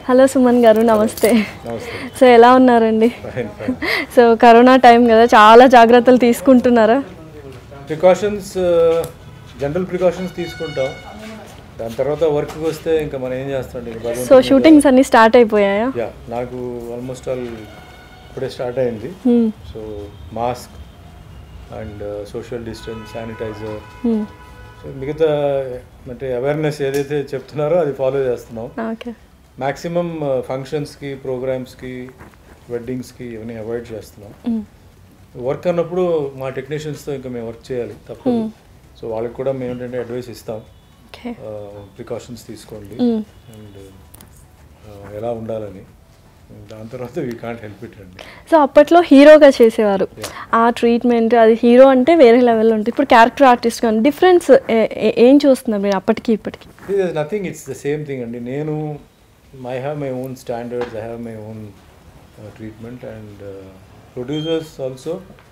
Hello Suman గారు నమస్తే నమస్తే సో ఎలా ఉన్నారండి fine fine so corona time కదా చాలా జాగ్రత్తలు తీసుకుంటున్నారా ప్రికాషన్స్ జనరల్ ప్రికాషన్స్ తీసుకుంటాం దాని తర్వాత వర్క్కి వస్తే ఇంకా మనం ఏం చేస్తాం ఇంకా సో భగవంతుడి షూటింగ్స్ అన్నీ స్టార్ట్ అయిపోయాయా యా నాకు ఆల్మోస్ట్ ఆల్ ఇప్పుడే స్టార్ట్ అయింది Hmm. So mask and social distance sanitiser Hmm. So మిగతా అంటే అవేర్నెస్ ఏదైతే చెప్తున్నారో అది ఫాలో చేస్తున్నాం ఓకే మ్యాక్సిమం ఫంక్షన్స్కి ప్రోగ్రామ్స్కి వెడ్డింగ్స్కి ఇవన్నీ అవాయిడ్ చేస్తున్నాం Hmm. వర్క్ అన్నప్పుడు మా టెక్నీషియన్స్తో ఇంకా మేము వర్క్ చేయాలి తప్పదు సో వాళ్ళకి కూడా మేము ఏంటంటే అడ్వైస్ ఇస్తాం ఓకే ప్రికాషన్స్ తీసుకోండి Hmm. అండ్ ఎలా ఉండాలని దాని తర్వాత వీ కాంట్ హెల్ప్ ఇట్ అండి సో అప్పట్లో హీరోగా చేసేవారు Yeah. ఆ ట్రీట్మెంట్ అది హీరో అంటే వేరే లెవెల్లో ఉంటుంది ఇప్పుడు క్యారెక్టర్ ఆర్టిస్ట్ కానీ డిఫరెన్స్ ఏం చూస్తున్నారు మీరు అప్పటికి ఇప్పటికి this is nothing it's the same thing అండి నేను I have my own standards I have my own treatment and producers also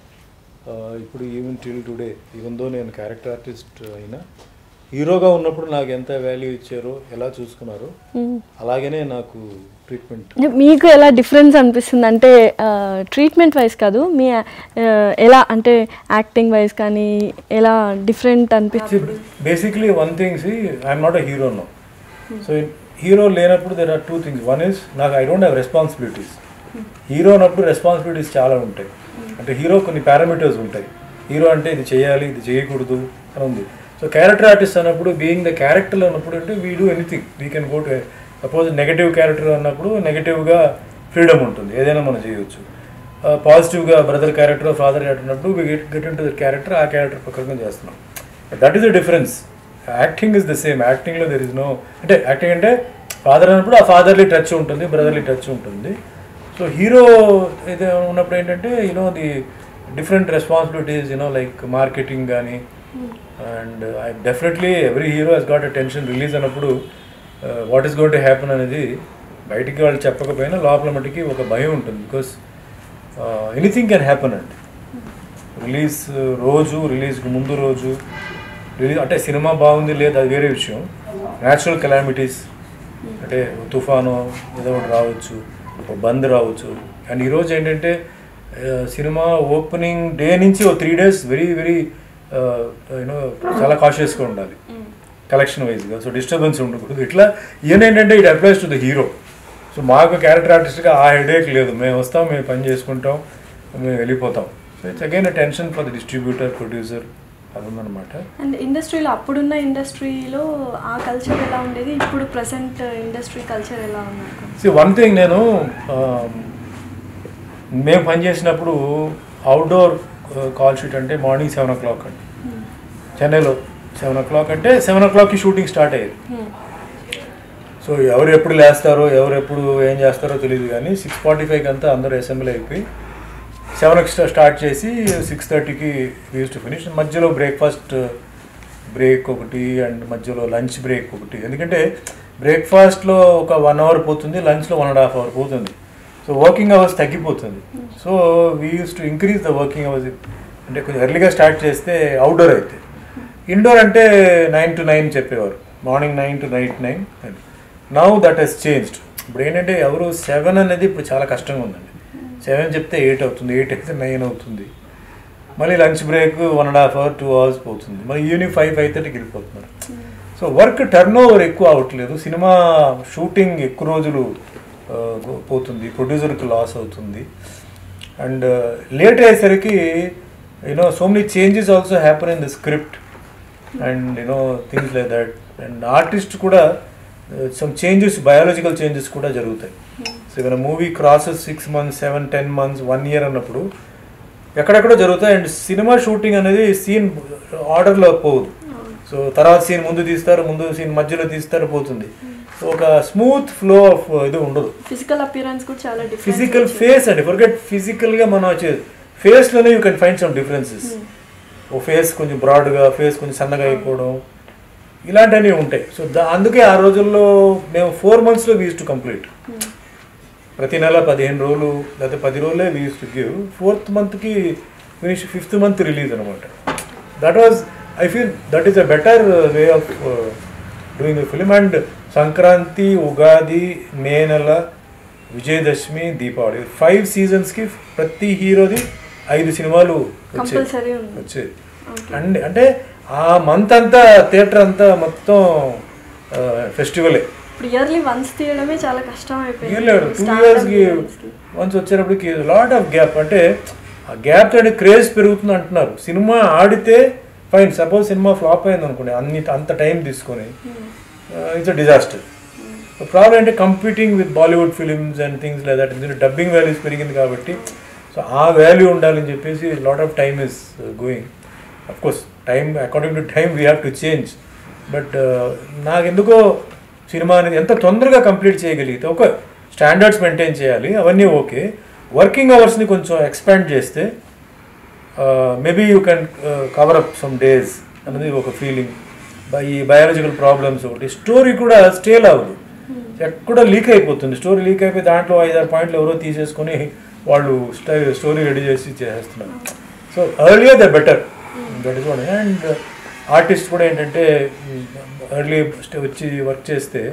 ఇప్పుడు even till today even though నేను క్యారెక్టర్ ఆర్టిస్ట్ అయినా హీరోగా ఉన్నప్పుడు నాకు ఎంత వాల్యూ ఇచ్చారో ఎలా చూసుకున్నారో Hmm. అలాగనే నాకు ట్రీట్మెంట్ మీకు ఎలా డిఫరెన్స్ అనిపిస్తుంది అంటే ట్రీట్మెంట్ వైజ్ కాదు మీ ఆ, ఎలా అంటే యాక్టింగ్ వైజ్ కానీ ఎలా డిఫరెంట్ అనిపిస్తుంది basically one thing see I'm not a hero no so hero లేనప్పుడు there are two things one is నాకు I don't have responsibilities hero అన్నప్పుడు రెస్పాన్సిబిలిటీస్ చాలా ఉంటాయి అంటే హీరో కొన్ని పారామీటర్స్ ఉంటాయి హీరో అంటే ఇది చేయాలి ఇది చేయకూడదు అని ఉంది సో క్యారెక్టర్ ఆర్టిస్ట్ అన్నప్పుడు బీయింగ్ ద క్యారెక్టర్ అన్నప్పుడు అంటే we do anything we can go to suppose negative character అన్నప్పుడు నెగటివ్గా ఫ్రీడమ్ ఉంటుంది ఏదైనా మనం చేయొచ్చు పాజిటివ్గా బ్రదర్ క్యారెక్టర్ ఫాదర్ క్యారెక్టర్ అన్నప్పుడు we get get into the character ఆ క్యారెక్టర్ ప్రకారంగా చేస్తున్నాం that is the difference acting is the same యాక్టింగ్లో దెర్ ఇస్ నో అంటే యాక్టింగ్ అంటే ఫాదర్ అన్నప్పుడు ఆ ఫాదర్లీ టచ్ ఉంటుంది బ్రదర్లీ టచ్ ఉంటుంది సో హీరో అయితే ఉన్నప్పుడు ఏంటంటే you know the different responsibilities you know like marketing కానీ and I definitely every hero he's got a tension release అన్నప్పుడు what is got to happen అనేది బయటికి వాళ్ళు చెప్పకపోయినా లోపల మటుకి ఒక భయం ఉంటుంది బికాస్ ఎనీథింగ్ కెన్ హ్యాపన్ అండి రిలీజ్ రోజు రిలీజ్కి ముందు రోజు రిలీజ్ అంటే సినిమా బాగుంది లేదు అది వేరే విషయం న్యాచురల్ కెలామిటీస్ అంటే తుఫాను ఏదో ఒకటి రావచ్చు ఒక బంద్ రావచ్చు అండ్ ఈరోజు ఏంటంటే ఆ, సినిమా ఓపెనింగ్ డే నుంచి ఒక three days very very you know చాలా కాషియస్గా ఉండాలి కలెక్షన్ వైజ్గా సో డిస్టర్బెన్స్ ఉండకూడదు ఇట్లా ఈయన ఏంటంటే it applies to the hero so మాకు క్యారెక్టర్ ఆర్టిస్ట్గా ఆ హెడేక్ లేదు మేము వస్తాం మేము పని చేసుకుంటాం మేము వెళ్ళిపోతాం so it's again tension for the distributor producer అది ఉందన్నమాట అండ్ ఇండస్ట్రీలో అప్పుడున్న ఇండస్ట్రీలో ఆ కల్చర్ ఎలా ఉండేది ఇప్పుడు ప్రజెంట్ ఇండస్ట్రీ కల్చర్ ఎలా ఉన్నారు సి వన్ థింగ్ నేను ఆ, మేము పనిచేసినప్పుడు అవుట్డోర్ కాల్ షీట్ అంటే మార్నింగ్ సెవెన్ ఓ క్లాక్ అండి చెన్నైలో సెవెన్ ఓ క్లాక్ అంటే సెవెన్ ఓ క్లాక్కి షూటింగ్ స్టార్ట్ అయ్యేది సో ఎవరు ఎప్పుడు లేస్తారో ఎవరు ఎప్పుడు ఏం చేస్తారో తెలియదు కానీ సిక్స్ ఫార్టీ ఫైవ్కి అంతా అందరూ అసెంబ్లీ అయిపోయి సెవెన్కి స్టార్ట్ చేసి సిక్స్ థర్టీకి యూస్ టు ఫినిష్ మధ్యలో బ్రేక్ఫాస్ట్ బ్రేక్ ఒకటి అండ్ మధ్యలో లంచ్ బ్రేక్ ఒకటి ఎందుకంటే బ్రేక్ఫాస్ట్లో ఒక వన్ అవర్ పోతుంది లంచ్లో వన్ అండ్ హాఫ్ అవర్ పోతుంది సో వర్కింగ్ అవర్స్ తగ్గిపోతుంది so we use to increase the working hours అంటే కొంచెం ఎర్లీగా స్టార్ట్ చేస్తే అవుట్డోర్ అయితే ఇండోర్ అంటే నైన్ టు నైన్ చెప్పేవారు morning nine to night nine అని నౌ దట్ హెస్ చేంజ్డ్ ఇప్పుడు ఏంటంటే ఎవరు సెవెన్ అనేది ఇప్పుడు చాలా కష్టంగా ఉందండి సెవెన్ చెప్తే ఎయిట్ అవుతుంది ఎయిట్ అయితే నైన్ అవుతుంది మళ్ళీ lunch break one and half hour two hours పోతుంది మళ్ళీ ఈవినింగ్ ఫైవ్ ఫైవ్ థర్టీకి వెళ్ళిపోతున్నారు సో వర్క్ టర్న్ ఓవర్ ఎక్కువ అవ్వట్లేదు సినిమా షూటింగ్ ఎక్కువ రోజులు ఆ, గో- పోతుంది ప్రొడ్యూసర్కి లాస్ అవుతుంది అండ్ లేట్ అయ్యేసరికి you know so many changes also happen in the script and you know things like that and artist కూడా సమ్ చేంజెస్ బయాలజికల్ చేంజెస్ కూడా జరుగుతాయి సో ఇవన్న movie crosses six months seven ten months one year అన్నప్పుడు ఎక్కడెక్కడో జరుగుతాయి and cinema shooting అనేది scene ఆర్డర్లో పోదు సో తర్వాత సీన్ ముందు తీస్తారు ముందు సీన్ మధ్యలో తీస్తారు పోతుంది సో ఒక స్మూత్ ఫ్లో ఆఫ్ ఇది ఉండదు ఫిజికల్ అపియరెన్స్ కూడా చాలా ఫిజికల్ ఫేస్ అండి ఫర్గెట్ ఫిజికల్గా మనం వచ్చేది ఫేస్లోనే you can find some differences oh face కొంచెం బ్రాడ్గా ఫేస్ కొంచెం సన్నగా అయిపోవడం ఇలాంటివన్నీ ఉంటాయి సో దా అందుకే ఆ రోజుల్లో మేము ఫోర్ మంత్స్లో వీస్ టు కంప్లీట్ ప్రతి నెల పదిహేను రోజులు లేకపోతే పది రోజులే వీస్ టు గివ్ ఫోర్త్ మంత్కి ఫినిష్ ఫిఫ్త్ మంత్ రిలీజ్ అనమాట that was I feel that is a better way of doing the film and Sankranti Ugadi May నెల విజయదశమి దీపావళి ఫైవ్ సీజన్స్కి ప్రతి హీరోది ఐదు సినిమాలు వచ్చాయి కంపల్సరీ ఉంది వచ్చేది అండ్ అంటే ఆ మంత్ అంతా థియేటర్ అంతా మొత్తం ఫెస్టివలే ఇప్పుడు ఇయర్లీ వన్స్ తీయడమే చాలా కష్టం అయిపోయింది లేదు టూ Stand-up ఇయర్స్కి villains కి. వన్స్ వచ్చేటప్పటికి లాట్ ఆఫ్ గ్యాప్ అంటే ఆ గ్యాప్ తోటి క్రేజ్ పెరుగుతుంది అంటున్నారు సినిమా ఆడితే ఫైన్ సపోజ్ సినిమా ఫ్లాప్ అయింది అనుకోండి అన్ని అంత టైం తీసుకొని ఇట్స్ అ డిజాస్టర్ ప్రాబ్లం అంటే competing with Bollywood films and things లేదా డబ్బింగ్ వాల్యూస్ పెరిగింది కాబట్టి సో ఆ వాల్యూ ఉండాలని చెప్పేసి lot of time is going of course time according to time we have to change but నాకెందుకో cinema అనేది ఎంత తొందరగా కంప్లీట్ చేయగలిగితే ఒక స్టాండర్డ్స్ మెయింటైన్ చేయాలి అవన్నీ ఓకే వర్కింగ్ అవర్స్ని కొంచెం ఎక్స్పాండ్ చేస్తే maybe you can cover up some days అనేది ఒక ఫీలింగ్ ఈ బయాలజికల్ ప్రాబ్లమ్స్ ఒకటి స్టోరీ కూడా స్టేల్ అవ్వదు ఎక్కడ లీక్ అయిపోతుంది స్టోరీ లీక్ అయిపోయి దాంట్లో ఐదారు పాయింట్లు ఎవరో తీసేసుకొని వాళ్ళు స్టై స్టోరీ రెడీ చేసి చేసేస్తున్నారు so earlier the better that is one and artist కూడా ఏంటంటే ఎర్లీ వచ్చి వర్క్ చేస్తే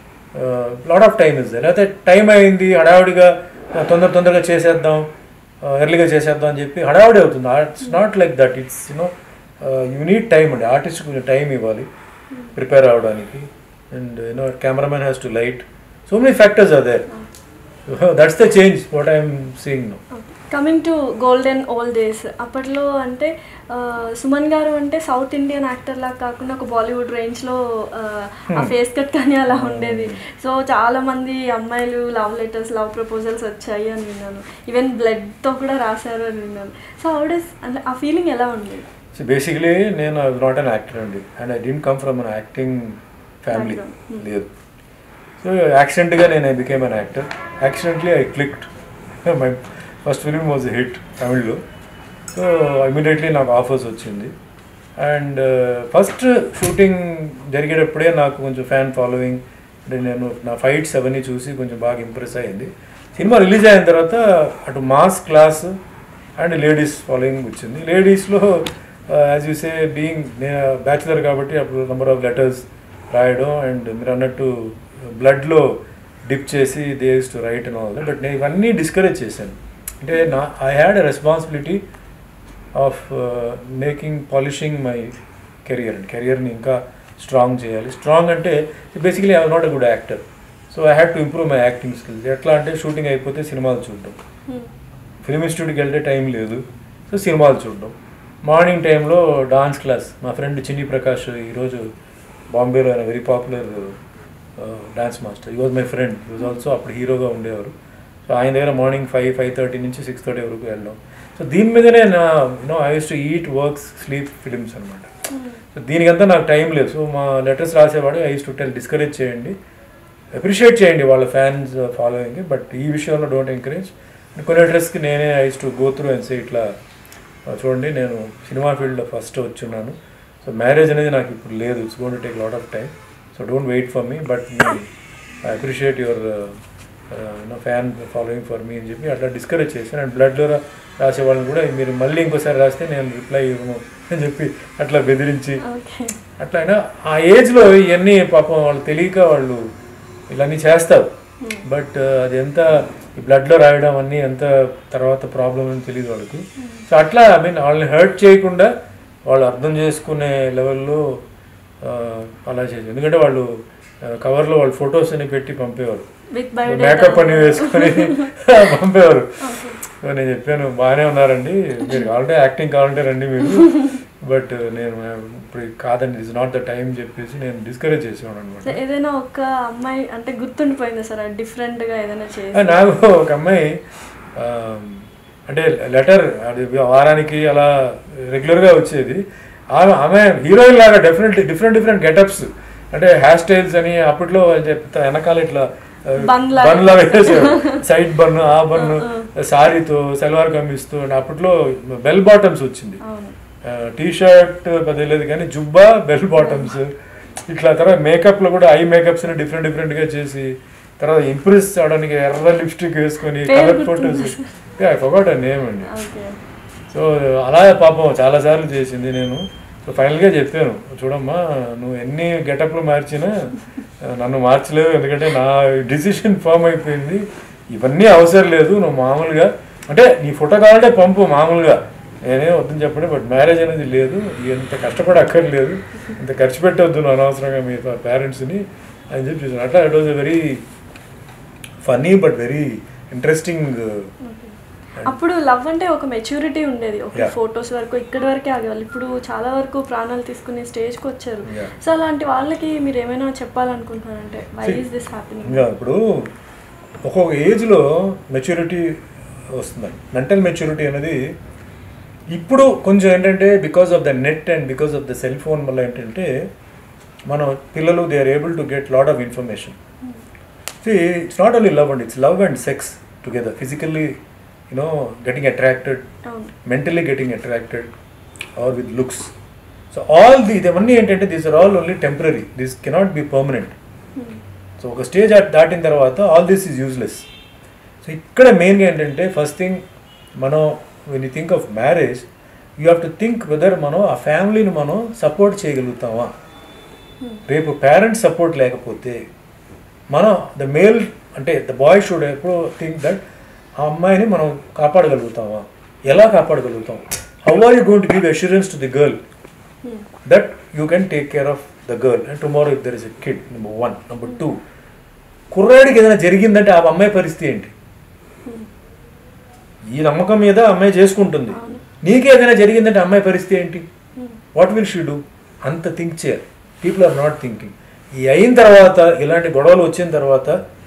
లాట్ ఆఫ్ టైం ఇస్ లేకపోతే టైం అయింది హడావుడిగా తొందర తొందరగా చేసేద్దాం ఎర్లీగా చేసేద్దాం అని చెప్పి హడావుడి అవుతుంది it's not like that it's you know you need time అండి ఆర్టిస్ట్ కొంచెం టైం ఇవ్వాలి ప్రిపేర్ అవ్వడానికి and you know cameraman has to light so many factors are there that's the change what I'm seeing no coming to golden old days అప్పట్లో అంటే ఆ, సుమన్ గారు అంటే south Indian actor లాగా కాకుండా ఒక బాలీవుడ్ రేంజ్ లో ఆ, ఆ ఫేస్ కట్ కానీ అలా ఉండేది సో చాలా మంది అమ్మాయిలు లవ్ లెటర్స్ లవ్ ప్రపోజల్స్ వచ్చాయి అని విన్నాను ఈవెన్ బ్లడ్ తో కూడా రాశారు అని విన్నాను సో అవుడేస్ అంటే ఆ ఫీలింగ్ ఎలా ఉండేది సో బేసిక్లీ నేను ఐ నాట్ అన్ యాక్టర్ అండి and I didn't come from an acting family Background. లేదు సో యాక్సిడెంట్గా నేను I became an actor accidentally I clicked my first film was hit తమిళ్లో సో ఇమీడియట్లీ నాకు offers వచ్చింది and first shooting జరిగేటప్పుడే నాకు కొంచెం ఫ్యాన్ ఫాలోయింగ్ అంటే నేను నా ఫైట్స్ అవన్నీ చూసి కొంచెం బాగా ఇంప్రెస్ అయింది సినిమా రిలీజ్ అయిన తర్వాత అటు mass class and ladies following వచ్చింది లేడీస్లో యాజ్ యూ సే బీయింగ్ నేను బ్యాచులర్ కాబట్టి అప్పుడు నెంబర్ ఆఫ్ లెటర్స్ రాయడం అండ్ మీరు అన్నట్టు బ్లడ్లో డిప్ చేసి they use to write and all but నేను ఇవన్నీ డిస్కరేజ్ చేశాను అంటే నా I had a responsibility of making polishing my career and కెరియర్ని ఇంకా స్ట్రాంగ్ చేయాలి స్ట్రాంగ్ అంటే basically I not a good actor so I had to improve my acting skills ఎట్లా అంటే షూటింగ్ అయిపోతే సినిమాలు చూడడం ఫిల్మ్ ఇన్స్టిట్యూట్కి వెళ్తే టైం లేదు సో సినిమాలు చూడడం మార్నింగ్ టైంలో డాన్స్ క్లాస్ మా ఫ్రెండ్ చిన్ని ప్రకాష్ ఈరోజు బాంబేలో ఆయన very popular dance master he was my friend he was also అప్పుడు హీరోగా ఉండేవారు సో ఆయన దగ్గర మార్నింగ్ ఫైవ్ ఫైవ్ థర్టీ నుంచి సిక్స్ థర్టీ వరకు వెళ్ళడం సో దీని మీదనే నా you know I use to eat works sleep films అనమాట సో దీనికంతా నాకు టైం లేదు సో మా లెటర్స్ రాసేవాడు I use to tell discourage చేయండి అప్రిషియేట్ చేయండి వాళ్ళ ఫ్యాన్స్ ఫాలోయింగ్ బట్ ఈ విషయంలో డోంట్ ఎంకరేజ్ కొన్ని లెటర్స్కి నేనే I to go through and say ఇట్లా ఆ, చూడండి నేను సినిమా ఫీల్డ్లో ఫస్ట్ వచ్చున్నాను సో మ్యారేజ్ అనేది నాకు ఇప్పుడు లేదు it's gone to take lot of time so don't wait for me but I appreciate your you know fan following for me అని చెప్పి అట్లా డిస్కరేజ్ చేశాను అండ్ బ్లడ్లో రాసే వాళ్ళని కూడా మీరు మళ్ళీ ఇంకోసారి రాస్తే నేను రిప్లై ఇవ్వను అని చెప్పి అట్లా బెదిరించి ఓకే అట్లా అయినా ఆ ఏజ్లో ఇవన్నీ పాపం వాళ్ళు తెలియక వాళ్ళు ఇవన్నీ చేస్తారు బట్ అది ఎంత ఈ బ్లడ్లో రాయడం అన్నీ ఎంత తర్వాత ప్రాబ్లం అని తెలియదు వాళ్ళకి సో అట్లా ఐ మీన్ వాళ్ళని హర్ట్ చేయకుండా వాళ్ళు అర్థం చేసుకునే లెవెల్లో అలా చేసి ఎందుకంటే వాళ్ళు కవర్లో వాళ్ళు ఫొటోస్ అని పెట్టి పంపేవారు విత్ మేకప్ అని వేసుకొని పంపేవారు సో నేను చెప్పాను బాగానే ఉన్నారండి మీరు కావాలంటే యాక్టింగ్ కావాలంటే రండి మీరు బట్ నేను ఇప్పుడు కాదండి ఇట్స్ నాట్ ద టైం చెప్పేసి నేను డిస్కరేజ్ చేసేవాడు అనమాట ఏదైనా ఒక అమ్మాయి అంటే గుర్తుండిపోయిందా సార్ డిఫరెంట్ గా ఏదైనా చేసి నాకు ఒక అమ్మాయి ఆ, అంటే లెటర్ అది వారానికి అలా రెగ్యులర్గా వచ్చేది ఆమె ఆమె హీరోయిన్ లాగా డెఫినెట్లీ డిఫరెంట్ డిఫరెంట్ గెటప్స్ అంటే హెయిర్ స్టైల్స్ అని అప్పట్లో చెప్తా వెనకాల ఇట్లా Bun లాగా. బన్ లాగా సైడ్ బన్ ఆ బన్ సారీతో సల్వార్ కమీస్తో అప్పట్లో బెల్ బాటమ్స్ వచ్చింది అవును టీ షర్ట్ పెద్దలేదు కానీ జుబ్బా బెల్ బాటమ్స్ ఇట్లా తర్వాత మేకప్లో కూడా ఐ మేకప్స్ డిఫరెంట్ డిఫరెంట్గా చేసి తర్వాత ఇంప్రెస్ అవడానికి ఎర్ర లిప్స్టిక్ వేసుకొని పేరు కలర్ గుర్తుందా? ఫోటోస్ ఐ ఫొగాట్ నేమ్ అండి ఓకే సో అలా పాపం చాలాసార్లు చేసింది నేను సో ఫైనల్గా చెప్పాను చూడమ్మా నువ్వు ఎన్ని గెటప్లు మార్చినా ఆ, నన్ను మార్చలేవు ఎందుకంటే నా డిసిషన్ ఫామ్ అయిపోయింది ఇవన్నీ అవసరం లేదు నువ్వు మామూలుగా అంటే నీ ఫోటో కావాలంటే పంపు మామూలుగా నేనే వద్దని చెప్పండి బట్ మ్యారేజ్ అనేది లేదు ఎంత కష్టపడి అక్కర్లేదు ఇంత ఖర్చు పెట్టవద్దు నువ్వు అనవసరంగా మీ పేరెంట్స్ని అని చెప్పి చూసాను అట్లా it was a very funny but very interesting అప్పుడు లవ్ అంటే ఒక మెచ్యూరిటీ ఉండేది ఒక Yeah. ఫొటోస్ వరకు ఇక్కడి వరకే ఆగేవాళ్ళు ఇప్పుడు చాలా వరకు ప్రాణాలు తీసుకునే స్టేజ్కి వచ్చారు Yeah. సో అలాంటి వాళ్ళకి మీరు ఏమైనా చెప్పాలనుకుంటున్నారంటే why See, is this happening ఇంకా ఇప్పుడు ఒక్కొక్క ఏజ్లో మెచ్యూరిటీ వస్తుందండి మెంటల్ మెచ్యూరిటీ అనేది ఇప్పుడు కొంచెం ఏంటంటే because of the net and because of the cell phone వల్ల ఏంటంటే మన పిల్లలు they are able to get lot of information see it's not only love and it's love and sex together physically you know getting attracted అవును mentally getting attracted or with looks so all the ఇవన్నీ ఏంటంటే these are all only temporary this cannot be permanent so ఒక stage దాటిన తర్వాత all this is useless so ఇక్కడ మెయిన్గా ఏంటంటే first thing మనం when you think of marriage you have to think whether మనం ఆ ఫ్యామిలీని మనం సపోర్ట్ చేయగలుగుతామా రేపు పేరెంట్స్ సపోర్ట్ లేకపోతే మనం ద మేల్ అంటే ద బాయ్ షుడ్ ఎప్పుడు థింక్ దట్ ఆ అమ్మాయిని మనం కాపాడగలుగుతామా ఎలా కాపాడగలుగుతాం how are you going to give assurance to the girl that you can take care of the girl and tomorrow if there is a kid number one number two కుర్రాడికి ఏదైనా జరిగిందంటే ఆ అమ్మాయి పరిస్థితి ఏంటి ఈ నమ్మకం మీద అమ్మాయి చేసుకుంటుంది అవును. నీకే ఏదైనా జరిగిందంటే అమ్మాయి పరిస్థితి ఏంటి వాట్ విల్ షీ డూ అంత థింక్ చేయాలి పీపుల్ ఆర్ నాట్ థింకింగ్ ఈ అయిన తర్వాత ఇలాంటి గొడవలు వచ్చిన తర్వాత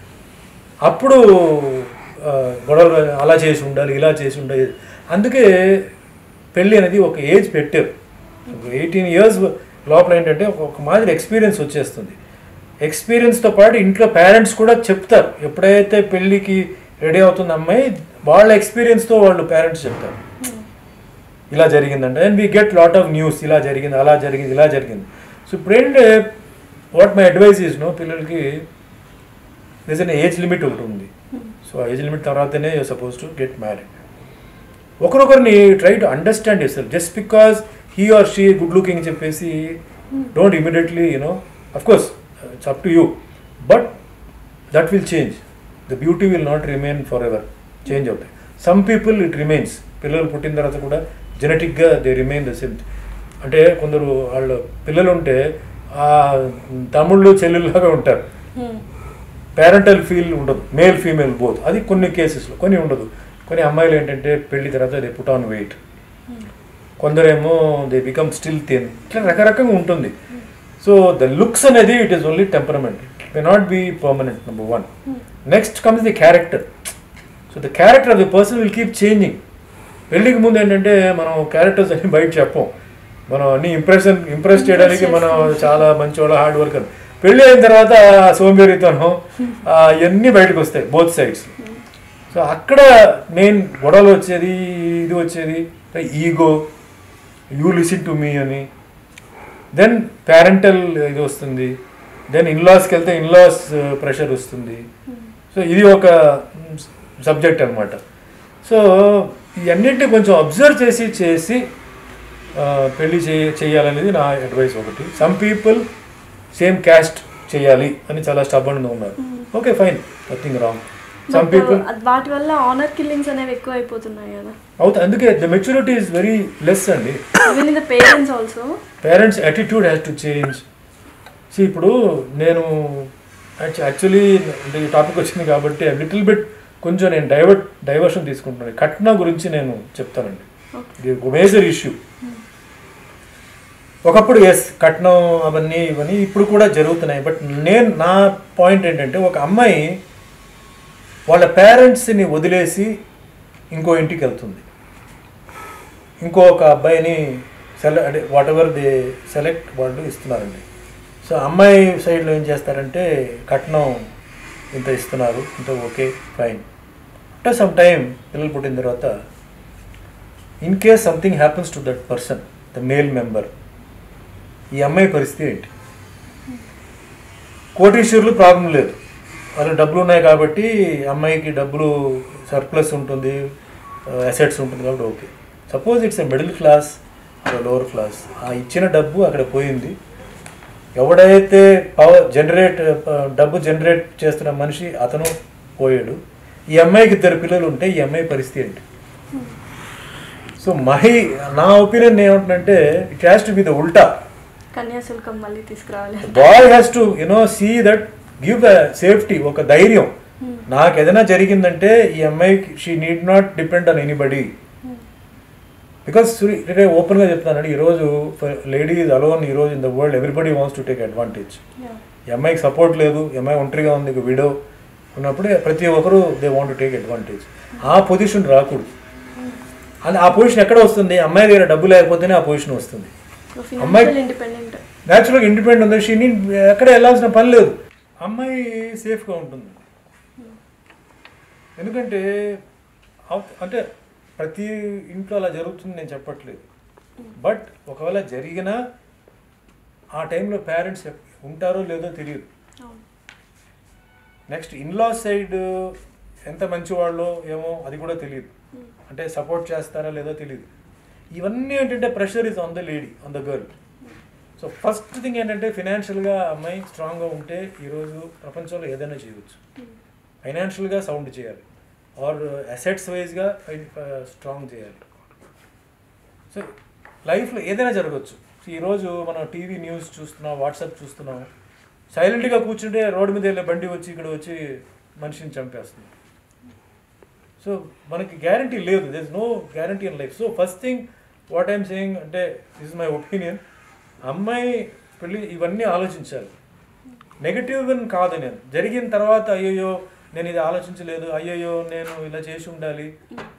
అప్పుడు ఆ, గొడవలు అలా చేసి ఉండాలి ఇలా చేసి ఉండాలి అందుకే పెళ్ళి అనేది ఒక ఏజ్ పెట్టారు ఎయిటీన్ ఇయర్స్ లోపల ఏంటంటే ఒక- ఒక మాదిరి ఎక్స్పీరియన్స్ వచ్చేస్తుంది ఎక్స్పీరియన్స్తో పాటు ఇంట్లో పేరెంట్స్ కూడా చెప్తారు ఎప్పుడైతే పెళ్ళికి రెడీ అవుతుంది అమ్మాయి వాళ్ళ ఎక్స్పీరియన్స్తో వాళ్ళు పేరెంట్స్ చెప్తారు ఇలా జరిగిందంటే and we get lot of news ఇలా జరిగింది అలా జరిగింది ఇలా జరిగింది సో ఇప్పుడు ఏంటంటే what my advice is no పిల్లలకి దిస్ అన్ ఏజ్ లిమిట్ ఒకటి ఉంది సో ఆ ఏజ్ లిమిట్ తర్వాతనే you suppose to get married ఒకరొకరిని try to understand your just because he or she good looking చెప్పేసి don't immediately you know of course it's up to you but that will change the beauty will not remain for ever change అవుతాయి some people it remains పిల్లలు పుట్టిన తర్వాత కూడా జెనెటిక్గా they remain the same అంటే కొందరు వాళ్ళ పిల్లలు ఉంటే ఆ తమ్ముళ్ళు చెల్లెళ్ళలాగా ఉంటారు పేరెంటల్ ఫీల్ ఉండదు మేల్ ఫీమేల్ బోత్ అది కొన్ని కేసెస్లో కొన్ని ఉండదు కొన్ని అమ్మాయిలు ఏంటంటే పెళ్లి తర్వాత దే పుట్ ఆన్ వెయిట్ కొందరేమో దే బికమ్ స్టిల్ థిన్ ఇట్లా రకరకంగా ఉంటుంది సో ద లుక్స్ అనేది it is only temperament it may not be permanent number one next comes the character so the character of the person will keep changing పెళ్ళికి ముందు ఏంటంటే మనం characters అన్ని బయట చెప్పం మనం అన్ని ఇంప్రెషన్ ఇంప్రెస్ చేయడానికి మనం చాలా మంచి వాళ్ళ హార్డ్ వర్కర్ పెళ్ళి అయిన తర్వాత ఆ సోంబేరితనం ఆ, ఇవన్నీ బయటకు వస్తాయి బోత్ సైడ్స్ సో అక్కడ మెయిన్ గొడవలు వచ్చేది ఇది వచ్చేది ego you listen to me అని దెన్ పేరెంటల్ ఇది వస్తుంది దెన్ ఇన్లాస్కి వెళ్తే ఇన్లాస్ ప్రెషర్ వస్తుంది సో ఇది ఒక సబ్జెక్ట్ అనమాట సో ఇవన్నింటినీ కొంచెం అబ్జర్వ్ చేసి చేసి ఆ, పెళ్లి చేయ చేయాలనేది నా అడ్వైస్ ఒకటి సమ్ పీపుల్ సేమ్ క్యాస్ట్ చేయాలి అని చాలా స్టబ్బన్గా ఉన్నారు okay fine nothing wrong some people వాటి వల్ల ఆనర్ కిల్లింగ్స్ అనేవి ఎక్కువ అయిపోతున్నాయి కదా అవుతుంది అందుకే the maturity is very less అండి even in the parents also parents attitude has to change see ఇప్పుడు నేను యాక్చువల్లీ అంటే ఈ టాపిక్ వచ్చింది కాబట్టి లిటిల్ బిట్ కొంచెం నేను డైవర్ట్ డైవర్షన్ తీసుకుంటున్నాను కట్న గురించి నేను చెప్తానండి ఇది ఒక మేజర్ ఇష్యూ ఒకప్పుడు ఎస్ కట్నం అవన్నీ ఇవన్నీ ఇప్పుడు కూడా జరుగుతున్నాయి బట్ నేను నా పాయింట్ ఏంటంటే ఒక అమ్మాయి వాళ్ళ పేరెంట్స్ని వదిలేసి ఇంకో ఇంటికి వెళ్తుంది ఇంకొక అబ్బాయిని సెల అంటే వాట్ ఎవర్ దే సెలెక్ట్ వాళ్ళు ఇస్తున్నారండి సో అమ్మాయి సైడ్లో ఏం చేస్తారంటే కట్నం ఇంత ఇస్తున్నారు ఇంత okay fine after some time పిల్లలు పుట్టిన తర్వాత in case something happens to that person the male member ఈ అమ్మాయి పరిస్థితి ఏంటి కోటీశ్వరులు ప్రాబ్లం లేదు వాళ్ళ డబ్బులు ఉన్నాయి కాబట్టి అమ్మాయికి డబ్బులు సర్ప్లస్ ఉంటుంది అసెట్స్ ఉంటుంది కాబట్టి okay suppose it's a middle class lower class ఆ ఇచ్చిన డబ్బు అక్కడ పోయింది ఎవడైతే పవర్ జనరేట్ డబ్బు జనరేట్ చేస్తున్న మనిషి అతను పోయాడు ఈ అమ్మాయికి ఇద్దరు పిల్లలు ఉంటే ఈ అమ్మాయి పరిస్థితి ఏంటి సో మహి నా ఒపీనియన్ ఏమంటుందంటే it has to be the ఉల్టా కన్యాశుల్కం మళ్ళీ తీసుకురావాలి boy has to you know see that give safety ఒక ధైర్యం నాకు ఏదైనా జరిగిందంటే ఈ అమ్మాయికి she need not depend on anybody because అంటే ఓపెన్గా చెప్తానండి ఈరోజు లేడీస్ అలోన్ ఈరోజు in the world everybody wants to take advantage ఈ అమ్మాయికి సపోర్ట్ లేదు ఈ అమ్మాయి ఒంటరిగా ఉంది విడో ఉన్నప్పుడు ప్రతి ఒక్కరు they want to take advantage ఆ పొజిషన్ రాకూడదు అని ఆ పొజిషన్ ఎక్కడ వస్తుంది అమ్మాయి దగ్గర డబ్బు లేకపోతేనే ఆ పొజిషన్ వస్తుంది అమ్మాయి- ఫినాన్షియల్ ఇండిపెండెంట్ న్యాచురల్గా ఇండిపెండెంట్ ఉంది షీ నీ ఎక్కడ వెళ్ళాల్సిన పని లేదు అమ్మాయి సేఫ్గా ఉంటుంది ఎందుకంటే అవ్- అంటే ప్రతి ఇంట్లో అలా జరుగుతుంది నేను చెప్పట్లేదు బట్ ఒకవేళ జరిగినా ఆ టైంలో పేరెంట్స్ ఉంటారో లేదో తెలియదు అవును నెక్స్ట్ ఇన్లా సైడ్ ఎంత మంచి వాళ్ళో ఏమో అది కూడా తెలియదు అంటే సపోర్ట్ చేస్తారా లేదో తెలియదు ఇవన్నీ ఏంటంటే pressure is on the lady on the girl so first thing ఏంటంటే ఫినాన్షియల్గా అమ్మాయి స్ట్రాంగ్గా ఉంటే ఈరోజు ప్రపంచంలో ఏదైనా చేయవచ్చు ఫైనాన్షియల్గా సౌండ్ చేయాలి ఆర్ అసెట్స్ వైజ్గా స్ట్రాంగ్ చేయాలి సో లైఫ్లో ఏదైనా జరగచ్చు సో ఈరోజు మనం టీవీ న్యూస్ చూస్తున్నాం వాట్సాప్ చూస్తున్నాం సైలెంట్గా కూర్చుంటే రోడ్డు మీద వెళ్ళే బండి వచ్చి ఇక్కడ వచ్చి మనిషిని చంపేస్తుంది సో మనకి గ్యారంటీ లేదు this no guarantee in life so first thing what I'm saying అంటే దిస్ ఇస్ మై ఒపీనియన్ అమ్మాయి పెళ్ళి ఇవన్నీ ఆలోచించాలి నెగటివ్ అని కాదు నేను జరిగిన తర్వాత అయ్యయ్యో నేను ఇది ఆలోచించలేదు అయ్యయ్యో నేను ఇలా చేసి ఉండాలి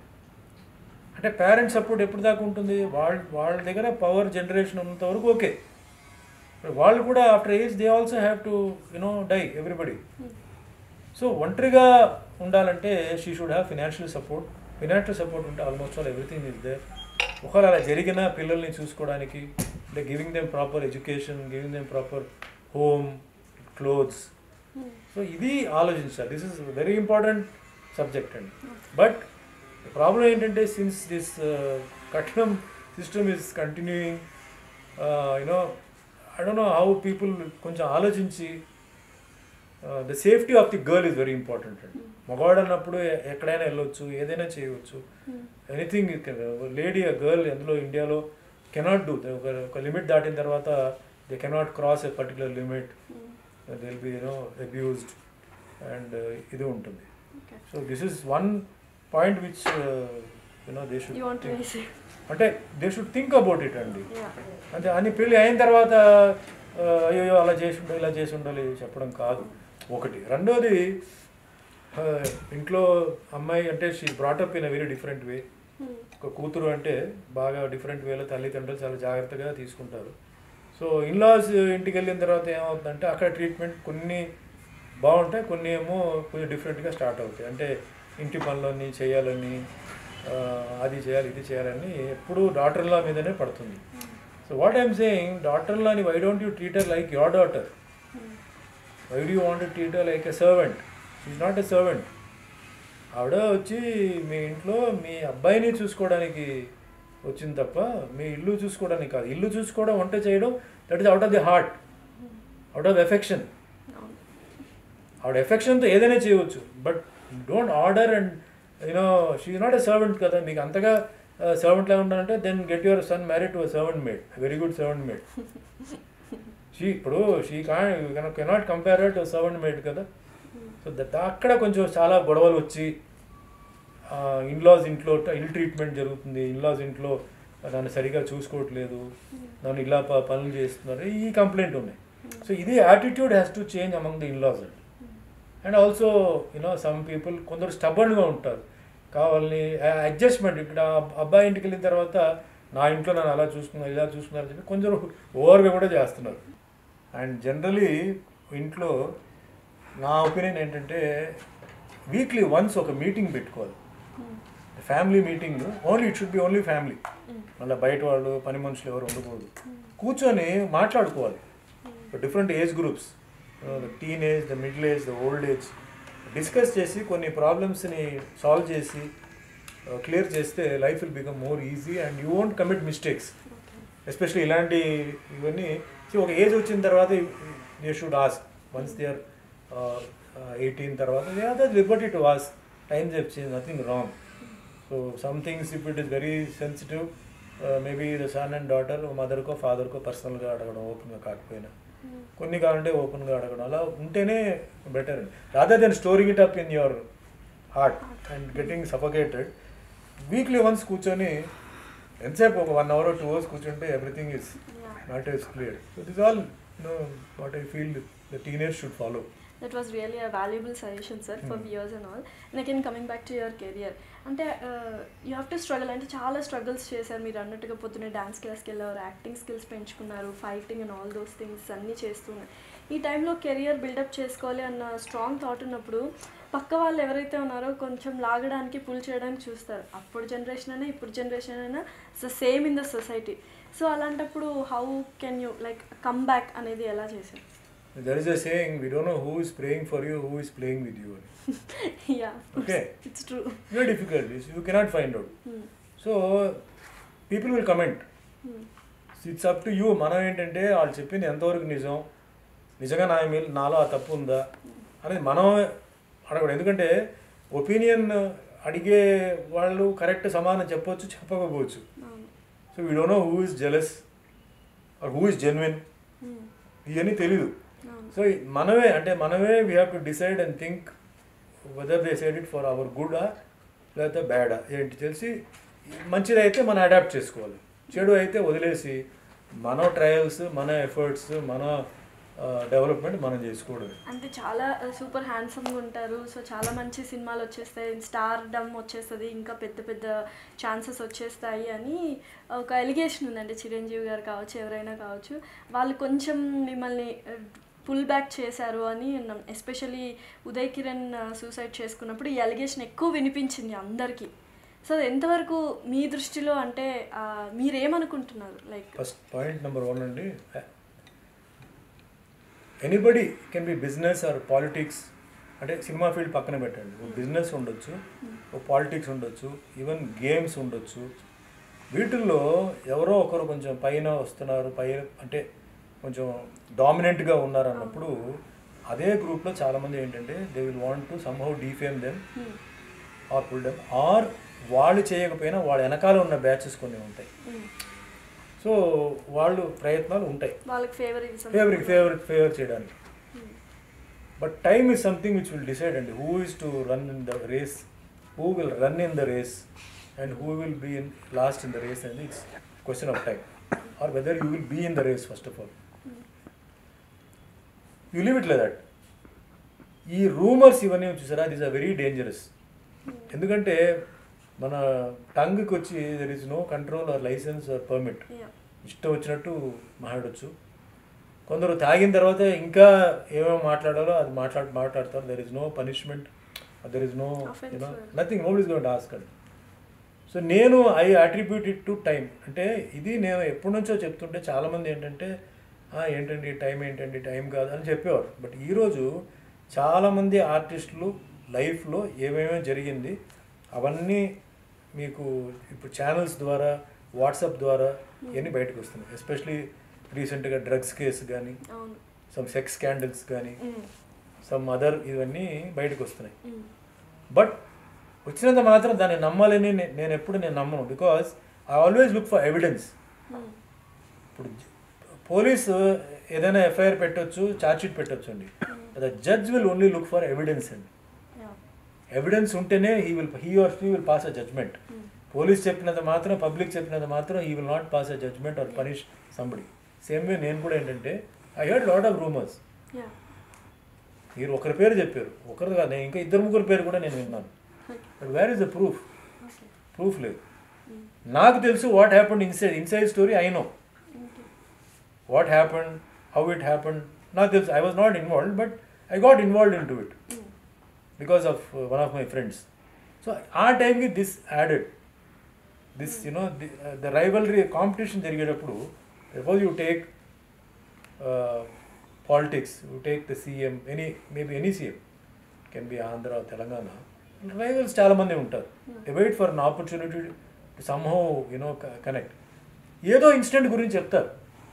అంటే పేరెంట్స్ సపోర్ట్ ఎప్పుడు దాకా ఉంటుంది వాళ్ళ వాళ్ళ దగ్గర పవర్ జనరేషన్ ఉన్నంత వరకు ఓకే వాళ్ళు కూడా after age they also have to you know die everybody so ఒంటరిగా ఉండాలంటే she should have financial support financial support ఉంటే almost all everything is there ఒకవేళ అలా జరిగిన పిల్లల్ని చూసుకోవడానికి అంటే giving them proper education giving them proper home clothes so ఇది ఆలోచించాలి this is very important subject అండి బట్ ప్రాబ్లం ఏంటంటే సిన్స్ దిస్ కఠినం system is continuing you know I don't know how people కొంచెం ఆలోచించి the safety of the girl is very important అండి మగవాడు అన్నప్పుడు ఎ- ఎక్కడైనా వెళ్ళొచ్చు ఏదైనా చేయవచ్చు ఎనీథింగ్ లేడీ ఆ గర్ల్ ఎందులో ఇండియాలో కెనాట్ డూ ఒక ఒక లిమిట్ దాటిన తర్వాత they cannot cross a particular limit they will be you know abused and ఇది ఉంటుంది Okay. So this is one point which you know they should you want race అంటే they should think about it అండి yeah అంటే అన్ని పెళ్ళి అయిన తర్వాత ఆ, అయ్యో అలా చేసి ఉండాలి ఇలా చేసి ఉండాలి చెప్పడం కాదు ఒకటి రెండోది ఆ, ఇంట్లో అమ్మాయి అంటే she brought up in a very different way ఒక కూతురు అంటే బాగా డిఫరెంట్ వేలో తల్లిదండ్రులు చాలా జాగ్రత్తగా తీసుకుంటారు సో ఇన్లాస్ ఇంటికి వెళ్ళిన తర్వాత ఏమవుతుందంటే అక్కడ ట్రీట్మెంట్ కొన్ని బాగుంటాయి కొన్ని ఏమో కొంచెం డిఫరెంట్గా స్టార్ట్ అవుతాయి అంటే ఇంటి పనులన్నీ చేయాలని ఆ, అది చేయాలి ఇది చేయాలని ఎప్పుడు డాటర్లా మీదనే పడుతుంది సో వాట్ ఐఎమ్ సేయింగ్ డాటర్లాని why don't you treat her like your daughter why do want treat her like a servant is not a servant ఆవిడ వచ్చి మీ ఇంట్లో మీ అబ్బాయిని చూసుకోవడానికి వచ్చింది తప్ప మీ ఇల్లు చూసుకోవడానికి కాదు ఇల్లు చూసుకోవడం వంట చేయడం that is out of the heart out of affection అవును ఆవిడ ఎఫెక్షన్తో ఏదైనా చేయవచ్చు but don't order and you know she not a servant కదా మీకు అంతగా సర్వెంట్ లాగా ఉండాలంటే then get your son married to servant maid very good servant maid she ఇప్పుడు she can cannot compare to servant maid కదా సో దట్ అక్కడ కొంచెం చాలా గొడవలు వచ్చి ఇన్లాస్ ఇంట్లో ఇల్ ట్రీట్మెంట్ జరుగుతుంది ఇన్లాస్ ఇంట్లో దాన్ని సరిగా చూసుకోవట్లేదు దాన్ని ఇలా ప- పనులు చేస్తున్నారు ఈ కంప్లైంట్ ఉన్నాయి సో ఇది attitude has to change among the in laws అండి and also you know some people కొందరు స్టబర్న్గా ఉంటారు కావాలని అడ్జస్ట్మెంట్ ఇక్కడ ఆ అబ్బాయి ఇంటికి వెళ్ళిన తర్వాత నా ఇంట్లో నన్ను అలా చూసుకున్నారు ఇలా చూసుకున్నారు అని చెప్పి కొందరు ఓవర్గా కూడా చేస్తున్నారు అండ్ జనరలీ ఇంట్లో నా ఒపీనియన్ ఏంటంటే వీక్లీ వన్స్ ఒక మీటింగ్ పెట్టుకోవాలి family meeting only it should be only family మళ్ళీ బయట వాళ్ళు పని మనుషులు ఎవరు ఉండకూడదు కూర్చొని మాట్లాడుకోవాలి different age groups the teen age the middle age the old age discuss చేసి కొన్ని ప్రాబ్లమ్స్ని సాల్వ్ చేసి క్లియర్ చేస్తే life will become more easy and you won't commit mistakes especially ఇలాంటి ఇవన్నీ see, ఒక ఏజ్ వచ్చిన తర్వాత they should ask once they are eighteen తర్వాత they are the liberty to ask times have change nothing wrong so some things if it is very sensitive maybe the son and daughter మదర్కో ఫాదర్కో పర్సనల్గా అడగడం ఓపెన్గా కాకపోయినా కొన్ని కావాలంటే ఓపెన్గా అడగడం అలా ఉంటేనే better rather than storing it up in your heart and getting suffocated weekly once కూర్చొని ఎంతసేపు ఒక వన్ అవర్ టూ అవర్స్ కూర్చుంటే everything is not is clear so this all no what I feel the teenage should follow that was really a valuable suggestion sir for viewers and all and again coming back to your career అంటే you have to struggle అంటే చాలా struggles చేశారు మీరు అన్నట్టుగా పొద్దున్నే dance క్లాస్కి వెళ్ళారు acting skills పెంచుకున్నారు fighting and all those things అన్నీ చేస్తున్నారు ఈ టైంలో కెరియర్ బిల్డప్ చేసుకోవాలి అన్న స్ట్రాంగ్ థాట్ ఉన్నప్పుడు పక్క వాళ్ళు ఎవరైతే ఉన్నారో కొంచెం లాగడానికి పుల్ చేయడానికి చూస్తారు అప్పుడు జనరేషన్ అయినా ఇప్పుడు జనరేషన్ అయినా same in the society so అలాంటప్పుడు how can you like come back అనేది ఎలా చేశారు there is a saying we don't know who is praying for you who is playing with you అని yeah Okay. it's true very difficult you cannot find out Hmm. So people will comment Hmm. It's up to you మనం ఏంటంటే వాళ్ళు చెప్పింది ఎంతవరకు నిజం నిజంగా నా మీద నాలో ఆ తప్పు ఉందా అనేది మనం అడగడం ఎందుకంటే ఒపీనియన్ అడిగే వాళ్ళు కరెక్ట్ సమాధానం చెప్పవచ్చు చెప్పకపోవచ్చు అవును. So we don't know who is jealous or who is genuine Hmm. ఇవన్నీ తెలీదు అవును. సో మనమే అంటే మనమే we have to decide and think whether they side it for our గుడా లేకపోతే బ్యాడా ఏంటి తెలిసి మంచిదైతే మనం అడాప్ట్ చేసుకోవాలి చెడు అయితే వదిలేసి మన ట్రయల్స్ మన ఎఫర్ట్స్ మన డెవలప్మెంట్ మనం చేసుకోవడమే అంటే చాలా సూపర్ హ్యాండ్సమ్గా ఉంటారు సో చాలా మంచి సినిమాలు వచ్చేస్తాయి స్టార్ డమ్ వచ్చేస్తుంది ఇంకా పెద్ద పెద్ద ఛాన్సెస్ వచ్చేస్తాయి అని ఒక ఎలిగేషన్ ఉందండి చిరంజీవి గారు కావచ్చు ఎవరైనా కావచ్చు వాళ్ళు కొంచెం మిమ్మల్ని పుల్ బ్యాక్ చేశారు అని విన్నాం ఎస్పెషలీ ఉదయ్ కిరణ్ సూసైడ్ చేసుకున్నప్పుడు ఈ ఎలిగేషన్ ఎక్కువ వినిపించింది అందరికీ సో అది ఎంతవరకు మీ దృష్టిలో అంటే ఆ, మీరేమనుకుంటున్నారు like first point number one అండి anybody can be business or politics అంటే సినిమా ఫీల్డ్ పక్కన పెట్టండి ఒక బిజినెస్ ఉండొచ్చు ఒక పాలిటిక్స్ ఉండొచ్చు ఈవెన్ గేమ్స్ ఉండొచ్చు వీటిల్లో ఎవరో ఒకరు కొంచెం పైన వస్తున్నారు పైన అంటే కొంచెం డామినెంట్గా ఉన్నారు అన్నప్పుడు అదే గ్రూప్లో చాలామంది ఏంటంటే they will want to somehow defame them or pull them or వాళ్ళు చేయకపోయినా వాళ్ళ వెనకాల ఉన్న బ్యాచెస్ కొన్ని ఉంటాయి సో వాళ్ళు ప్రయత్నాలు ఉంటాయి వాళ్ళకి ఫేవర్ ఫేవర్ ఫేవర్ ఫేవర్ చేయడానికి but time is something which will decide అండి who is to run in the race who will run in the race and who will be in last in the race and it's question of time or whether you will be in the race first of all you live it that ఈ rumours ఇవన్నీ చూసారా this are very dangerous ఎందుకంటే మన టంగ్కి వచ్చి there is no control or licence or permit ఇష్టం వచ్చినట్టు మాట్లాడొచ్చు కొందరు తాగిన తర్వాత ఇంకా ఏమేమి మాట్లాడాలో అది మాట్లాడు మాట్లాడతారు there is no punishment there is no Offense. You know nothing no is gonna ask అండి సో నేను I attribute it to time అంటే ఇది నేను ఎప్పటి నుంచో చెప్తుంటే చాలామంది ఏంటంటే "ఆ, ఏంటండి టైం ఏంటండి టైం కాదు అని చెప్పేవారు బట్ ఈరోజు చాలామంది ఆర్టిస్టులు లైఫ్లో ఏమేమో జరిగింది అవన్నీ మీకు ఇప్పుడు ఛానల్స్ ద్వారా వాట్సాప్ ద్వారా ఇవన్నీ బయటకు వస్తున్నాయి ఎస్పెషలీ రీసెంట్గా డ్రగ్స్ కేసు కానీ అవును సమ్ సెక్స్ స్కాండల్స్ కానీ Mm. సమ్ అదర్ ఇవన్నీ బయటకు వస్తున్నాయి Mm. బట్ వచ్చినంత మాత్రం దాన్ని నమ్మాలని నే- నేను ఎప్పుడు నేను నమ్మను because I always look for evidence Mm. ఇప్పుడు జ- పోలీసు ఏదైనా ఎఫ్ఐఆర్ పెట్టొచ్చు ఛార్జ్షీట్ పెట్టొచ్చు అండి the judge will only look for evidence అండి Yeah. ఎవిడెన్స్ ఉంటేనే he will he or he will pass a judgement Mm. Police చెప్పినంత మాత్రం పబ్లిక్ చెప్పినంత మాత్రం he will not pass a judgement or punish somebody same way నేను కూడా ఏంటంటే I heard lot of rumours Yeah. మీరు ఒకరి పేరు చెప్పారు ఒకరు కాదు నేను ఇంకా ఇద్దరు ముగ్గురు పేరు కూడా నేను విన్నాను Okay. But where is the proof Okay. Proof లేదు Mm. నాకు తెలుసు what happen inside inside story I know Okay. What happen how it happen నాకు తెలుసు I was not involved but I got involved into it Mm. Because of one of my friends so ఆ టైంకి this added this you know the rivalry competition జరిగేటప్పుడు suppose you take politics you take the CM any maybe any CM can be Andhra Telangana rivals చాలామంది ఉంటారు they wait for an opportunity to somehow you know connect ఏదో incident గురించి చెప్తారు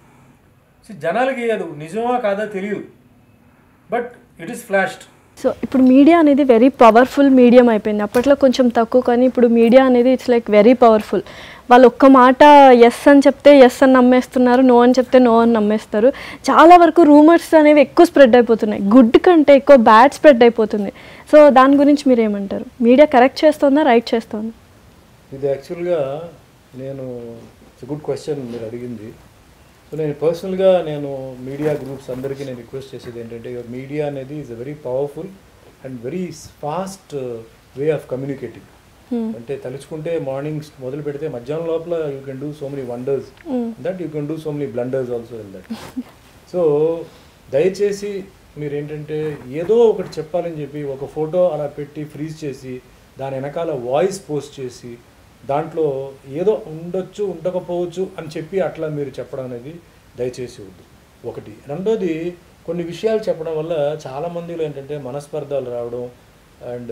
సో జనాలకి అది నిజమా కాదా తెలియదు but it is flashed so ఇప్పుడు మీడియా అనేది వెరీ పవర్ఫుల్ మీడియం అయిపోయింది అప్పట్లో కొంచెం తక్కువ కానీ ఇప్పుడు మీడియా అనేది ఇట్స్ లైక్ వెరీ పవర్ఫుల్ వాళ్ళు ఒక్క మాట ఎస్ అని చెప్తే ఎస్ అని నమ్మేస్తున్నారు నో అని చెప్తే నో అని నమ్మేస్తారు చాలా వరకు రూమర్స్ అనేవి ఎక్కువ స్ప్రెడ్ అయిపోతున్నాయి గుడ్ కంటే ఎక్కువ బ్యాడ్ స్ప్రెడ్ అయిపోతుంది సో దాని గురించి మీరు ఏమంటారు మీడియా కరెక్ట్ చేస్తుందా రైట్ చేస్తుందా ఇది యాక్చువల్గా నేను ఇట్స్ గుడ్ క్వశ్చన్ మీరు అడిగింది సో నేను పర్సనల్గా నేను మీడియా గ్రూప్స్ అందరికీ నేను రిక్వెస్ట్ చేసేది ఏంటంటే మీడియా అనేది is a very powerful and very fast way of communicating అంటే తలుచుకుంటే మార్నింగ్స్ మొదలు పెడితే మధ్యాహ్నం లోపల you can do so many wonders that you can do so many blunders also in that so దయచేసి మీరు ఏంటంటే ఏదో ఒకటి చెప్పాలని చెప్పి ఒక ఫోటో అలా పెట్టి ఫ్రీజ్ చేసి దాని వెనకాల వాయిస్ పోస్ట్ చేసి దాంట్లో ఏదో ఉండొచ్చు ఉండకపోవచ్చు అని చెప్పి అట్లా మీరు చెప్పడం అనేది దయచేసి వద్దు ఒకటి రెండోది కొన్ని విషయాలు చెప్పడం వల్ల చాలా మందిలో ఏంటంటే మనస్పర్ధాలు రావడం అండ్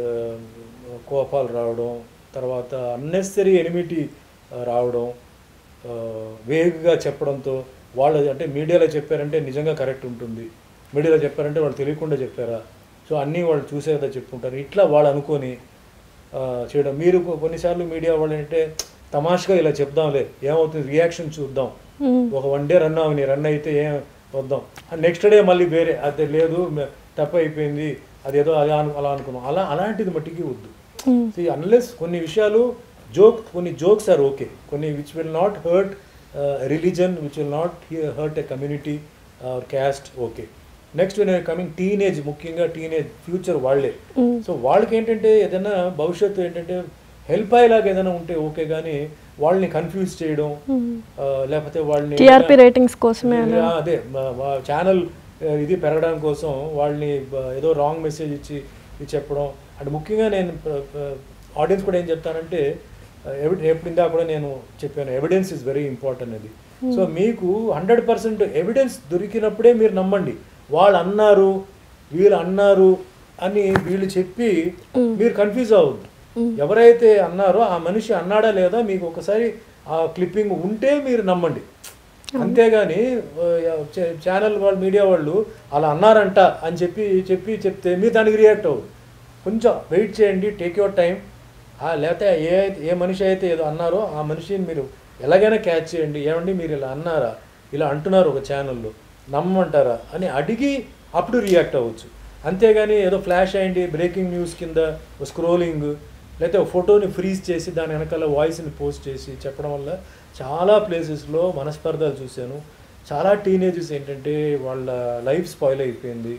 కోపాలు రావడం తర్వాత అన్నెసరీ ఎనిమిటీ రావడం ఆ, వేగంగా చెప్పడంతో వాళ్ళు అంటే మీడియాలో చెప్పారంటే నిజంగా కరెక్ట్ ఉంటుంది మీడియాలో చెప్పారంటే వాళ్ళు తెలియకుండా చెప్పారా సో అన్నీ వాళ్ళు చూసేదా చెప్పుకుంటారు ఇట్లా వాళ్ళు అనుకొని ఆ, చేయడం మీరు కొ- కొన్నిసార్లు మీడియా వాళ్ళు ఏంటంటే తమాషగా ఇలా చెప్దాంలే ఏమవుతుంది రియాక్షన్ చూద్దాం ఒక వన్ డే రన్ అవని రన్ అయితే ఏం వద్దాం నెక్స్ట్ డే మళ్ళీ వేరే అది లేదు మ- తప్పు అయిపోయింది అదేదో అలా అను- అలా అనుకున్నాం అలా అలాంటిది మట్టికి వద్దు See, అన్లెస్ కొన్ని విషయాలు జోక్ కొన్ని జోక్స్ ఆర్ ఓకే కొన్ని which will not hurt religion which will not hurt a community or caste okay next coming teenage ముఖ్యంగా టీనేజ్ ఫ్యూచర్ వాళ్ళే సో వాళ్ళకి ఏంటంటే ఏదైనా భవిష్యత్తు ఏంటంటే హెల్ప్ అయ్యేలాగా ఏదైనా ఉంటే ఓకే కానీ వాళ్ళని కన్ఫ్యూజ్ చేయడం ఆ, లేకపోతే వాళ్ళని టీఆర్పీ రేటింగ్స్ కోసమే అలా ఆ, అదే ఛానల్ ఇది పెరగడం కోసం వాళ్ళని బ- ఏదో రాంగ్ మెసేజ్ ఇచ్చి ఇది చెప్పడం అండ్ ముఖ్యంగా నేను ఆడియన్స్ కూడా ఏం చెప్తానంటే ఎవిడ ఎప్పుడు ఇందా కూడా నేను చెప్పాను ఎవిడెన్స్ ఇస్ వెరీ ఇంపార్టెంట్ అది సో మీకు హండ్రెడ్ పర్సెంట్ ఎవిడెన్స్ దొరికినప్పుడే మీరు నమ్మండి వాళ్ళు అన్నారు వీళ్ళు అన్నారు అని వీళ్ళు చెప్పి మీరు కన్ఫ్యూజ్ అవ్వద్దు ఎవరైతే అన్నారో ఆ మనిషి అన్నాడా లేదా మీకు ఒకసారి ఆ క్లిప్పింగ్ ఉంటే మీరు నమ్మండి అంతేగాని ఆ, చ- ఛానల్ వాళ్ళు మీడియా వాళ్ళు అలా అన్నారంట అని చెప్పి చెప్పి చెప్తే మీరు దానికి రియాక్ట్ అవ్వదు కొంచెం వెయిట్ చేయండి టేక్ యువర్ టైం లేకపోతే ఏ ఏ మనిషి అయితే ఏదో అన్నారో ఆ మనిషిని మీరు ఎలాగైనా క్యాచ్ చేయండి ఏమండి మీరు ఇలా అన్నారా ఇలా అంటున్నారు ఒక ఛానల్లో నమ్మంటారా అని అడిగి అప్పుడు రియాక్ట్ అవ్వచ్చు అంతేగాని ఏదో ఫ్లాష్ అయ్యండి బ్రేకింగ్ న్యూస్ కింద స్క్రోలింగ్ లేకపోతే ఒక ఫోటోని ఫ్రీజ్ చేసి దాని వెనకాల వాయిస్ని పోస్ట్ చేసి చెప్పడం వల్ల చాలా ప్లేసెస్లో మనస్పర్ధలు చూశాను చాలా టీనేజెస్ ఏంటంటే వాళ్ళ లైఫ్ స్పాయిల్ అయిపోయింది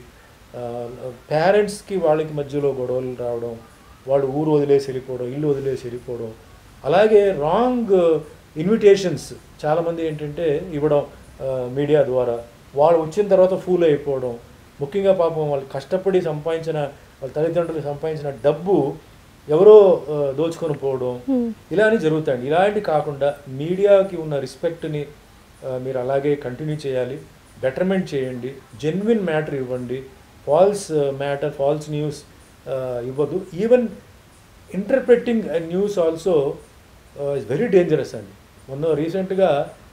పేరెంట్స్కి వాళ్ళకి మధ్యలో గొడవలు రావడం వాళ్ళు ఊరు వదిలేసి వెళ్ళిపోవడం ఇల్లు వదిలేసి వెళ్ళిపోవడం అలాగే రాంగ్ ఇన్విటేషన్స్ చాలామంది ఏంటంటే ఇవ్వడం మీడియా ద్వారా వాళ్ళు వచ్చిన తర్వాత ఫూల్ అయిపోవడం ముఖ్యంగా పాపం వాళ్ళు కష్టపడి సంపాదించిన వాళ్ళ తల్లిదండ్రులు సంపాదించిన డబ్బు ఎవరో ఆ, దోచుకొని పోవడం ఇలానే జరుగుతాయండి ఇలాంటి కాకుండా మీడియాకి ఉన్న రెస్పెక్ట్ని మీరు అలాగే కంటిన్యూ చేయాలి బెటర్మెంట్ చేయండి జెన్యున్ మ్యాటర్ ఇవ్వండి ఫాల్స్ మ్యాటర్ ఫాల్స్ న్యూస్ ఇవ్వదు even interpreting news also is very dangerous అండి మొన్న రీసెంట్గా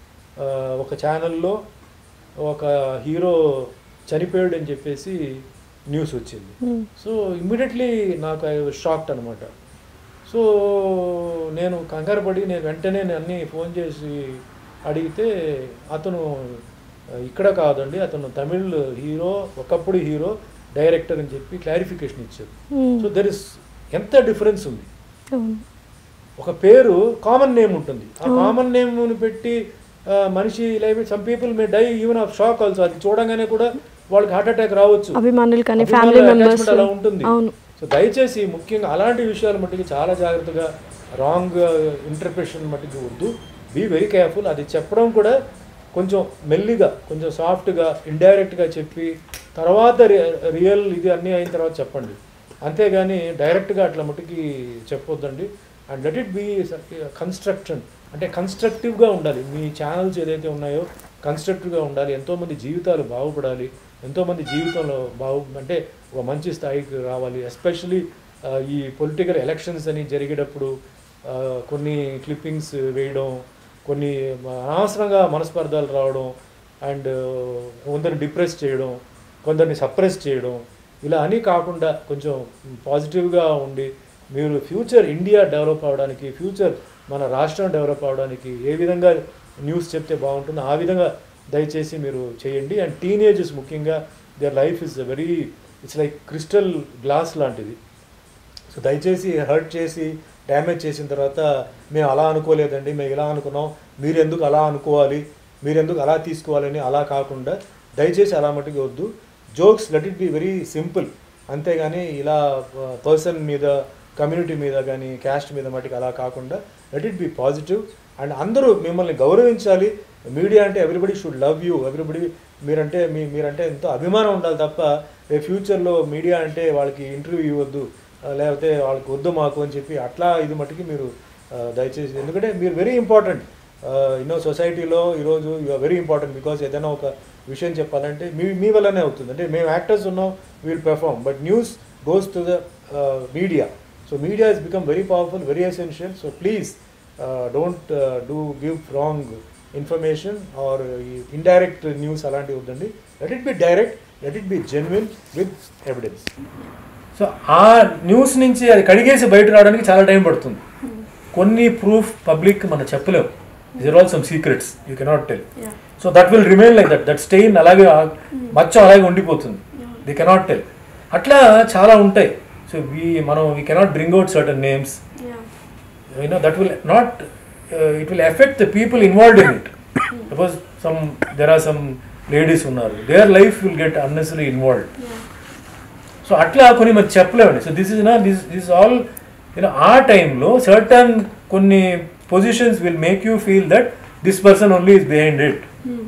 ఒక ఛానల్లో ఒక హీరో చనిపోయాడు అని చెప్పేసి న్యూస్ వచ్చింది సో ఇమ్మీడియట్లీ నాకు ఐ షాక్డ్ అనమాట సో నేను కంగారు పడి నేను వెంటనే నేను అన్నీ ఫోన్ చేసి అడిగితే అతను ఆ, ఇక్కడ కాదండి అతను తమిళ్ హీరో ఒకప్పుడు హీరో డైరెక్టర్ అని చెప్పి క్లారిఫికేషన్ ఇచ్చారు సో దెర్ ఇస్ ఎంత డిఫరెన్స్ ఉంది అవును ఒక పేరు కామన్ నేమ్ ఉంటుంది ఆ కామన్ నేమ్ని పెట్టి ఆ, మనిషి life some people may die even of shock also అది చూడంగానే కూడా వాళ్ళకి హార్ట్ అటాక్ రావచ్చు అభిమానులు కానీ అభిమానుల ఫ్యామిలీ attachment మెంబర్స్ అలా ఉంటుంది అవును సో దయచేసి ముఖ్యంగా అలాంటి విషయాల మట్టుకి చాలా జాగ్రత్తగా రాంగ్ ఇంటర్ప్రిటేషన్ మట్టుకి వద్దు బీ వెరీ కేర్ఫుల్ అది చెప్పడం కూడా కొంచెం మెల్లిగా కొంచెం సాఫ్ట్గా ఇండైరెక్ట్గా చెప్పి తర్వాత రియల్ ఇది అన్నీ అయిన తర్వాత చెప్పండి అంతేగాని డైరెక్ట్గా అట్లా మట్టుకి చెప్పొద్దండి and let it be construction అంటే కన్స్ట్రక్టివ్గా ఉండాలి మీ ఛానల్స్ ఏదైతే ఉన్నాయో కన్స్ట్రక్టివ్గా ఉండాలి ఎంతోమంది జీవితాలు బాగుపడాలి ఎంతోమంది జీవితంలో బాగు అంటే ఒక మంచి స్థాయికి రావాలి ఎస్పెషలీ ఈ పొలిటికల్ ఎలక్షన్స్ అని జరిగేటప్పుడు ఆ, కొన్ని క్లిప్పింగ్స్ వేయడం కొన్ని అనవసరంగా మనస్పర్ధాలు రావడం అండ్ కొందరిని డిప్రెస్ చేయడం కొందరిని సప్రెస్ చేయడం ఇలా అని కాకుండా కొంచెం పాజిటివ్గా ఉండి మీరు ఫ్యూచర్ ఇండియా డెవలప్ అవడానికి ఫ్యూచర్ మన రాష్ట్రం డెవలప్ అవడానికి ఏ విధంగా న్యూస్ చెప్తే బాగుంటుందో ఆ విధంగా దయచేసి మీరు చేయండి అండ్ టీనేజెస్ ముఖ్యంగా their life is very it's like crystal glass లాంటిది సో దయచేసి హర్ట్ చేసి డ్యామేజ్ చేసిన తర్వాత మేము అలా అనుకోలేదండి మేము ఇలా అనుకున్నాం మీరు ఎందుకు అలా అనుకోవాలి మీరు ఎందుకు అలా తీసుకోవాలని అలా కాకుండా దయచేసి అలా మటుకు వద్దు jokes let it be very simple అంతేగాని ఇలా పర్సన్ మీద కమ్యూనిటీ మీద కానీ క్యాస్ట్ మీద మటుకు అలా కాకుండా let it be positive and అందరూ మిమ్మల్ని గౌరవించాలి మీడియా అంటే everybody should love you everybody మీరంటే మీ మీరంటే ఎంతో అభిమానం ఉండాలి తప్ప రేపు ఫ్యూచర్లో మీడియా అంటే వాళ్ళకి ఇంటర్వ్యూ ఇవ్వద్దు ఆ, లేకపోతే వాళ్ళకి వద్దు మాకు అని చెప్పి అట్లా ఇది మట్టుకి మీరు ఆ, దయచేసి ఎందుకంటే మీరు వెరీ ఇంపార్టెంట్ ఎన్నో సొసైటీలో ఈరోజు you are very important because ఏదైనా ఒక విషయం చెప్పాలంటే మీ మీ వల్లనే అవుతుంది అంటే మేము యాక్టర్స్ ఉన్నాం will perform but news goes to the media so media is become very powerful very essential so please don't do give wrong information or indirect news అలాంటివి వద్దండి let it be direct let it be genuine with evidence so ఆ news నుంచి అది కడిగేసి బయట రావడానికి చాలా time పడుతుంది కొన్ని ప్రూఫ్ పబ్లిక్ మనం చెప్పలేము is all some secrets you cannot tell Yeah. So that will remain like that that stain అలాగే ఆ- మచ్చ అలాగే ఉండిపోతుంది ది కెనాట్ టెల్ అట్లా చాలా ఉంటాయి సో వీ మనం we cannot bring out certain names Yeah. you know that will not uh, it will affect the people involved in it suppose some there are some ladies ఉన్నారు their life will get unnecessarily involved Yeah. So అట్లా కొన్ని మనకి చెప్పలేమండి so this is నా this this all you know ఆ టైంలో certain కొన్ని positions will make you feel that this person only is behind it Hmm.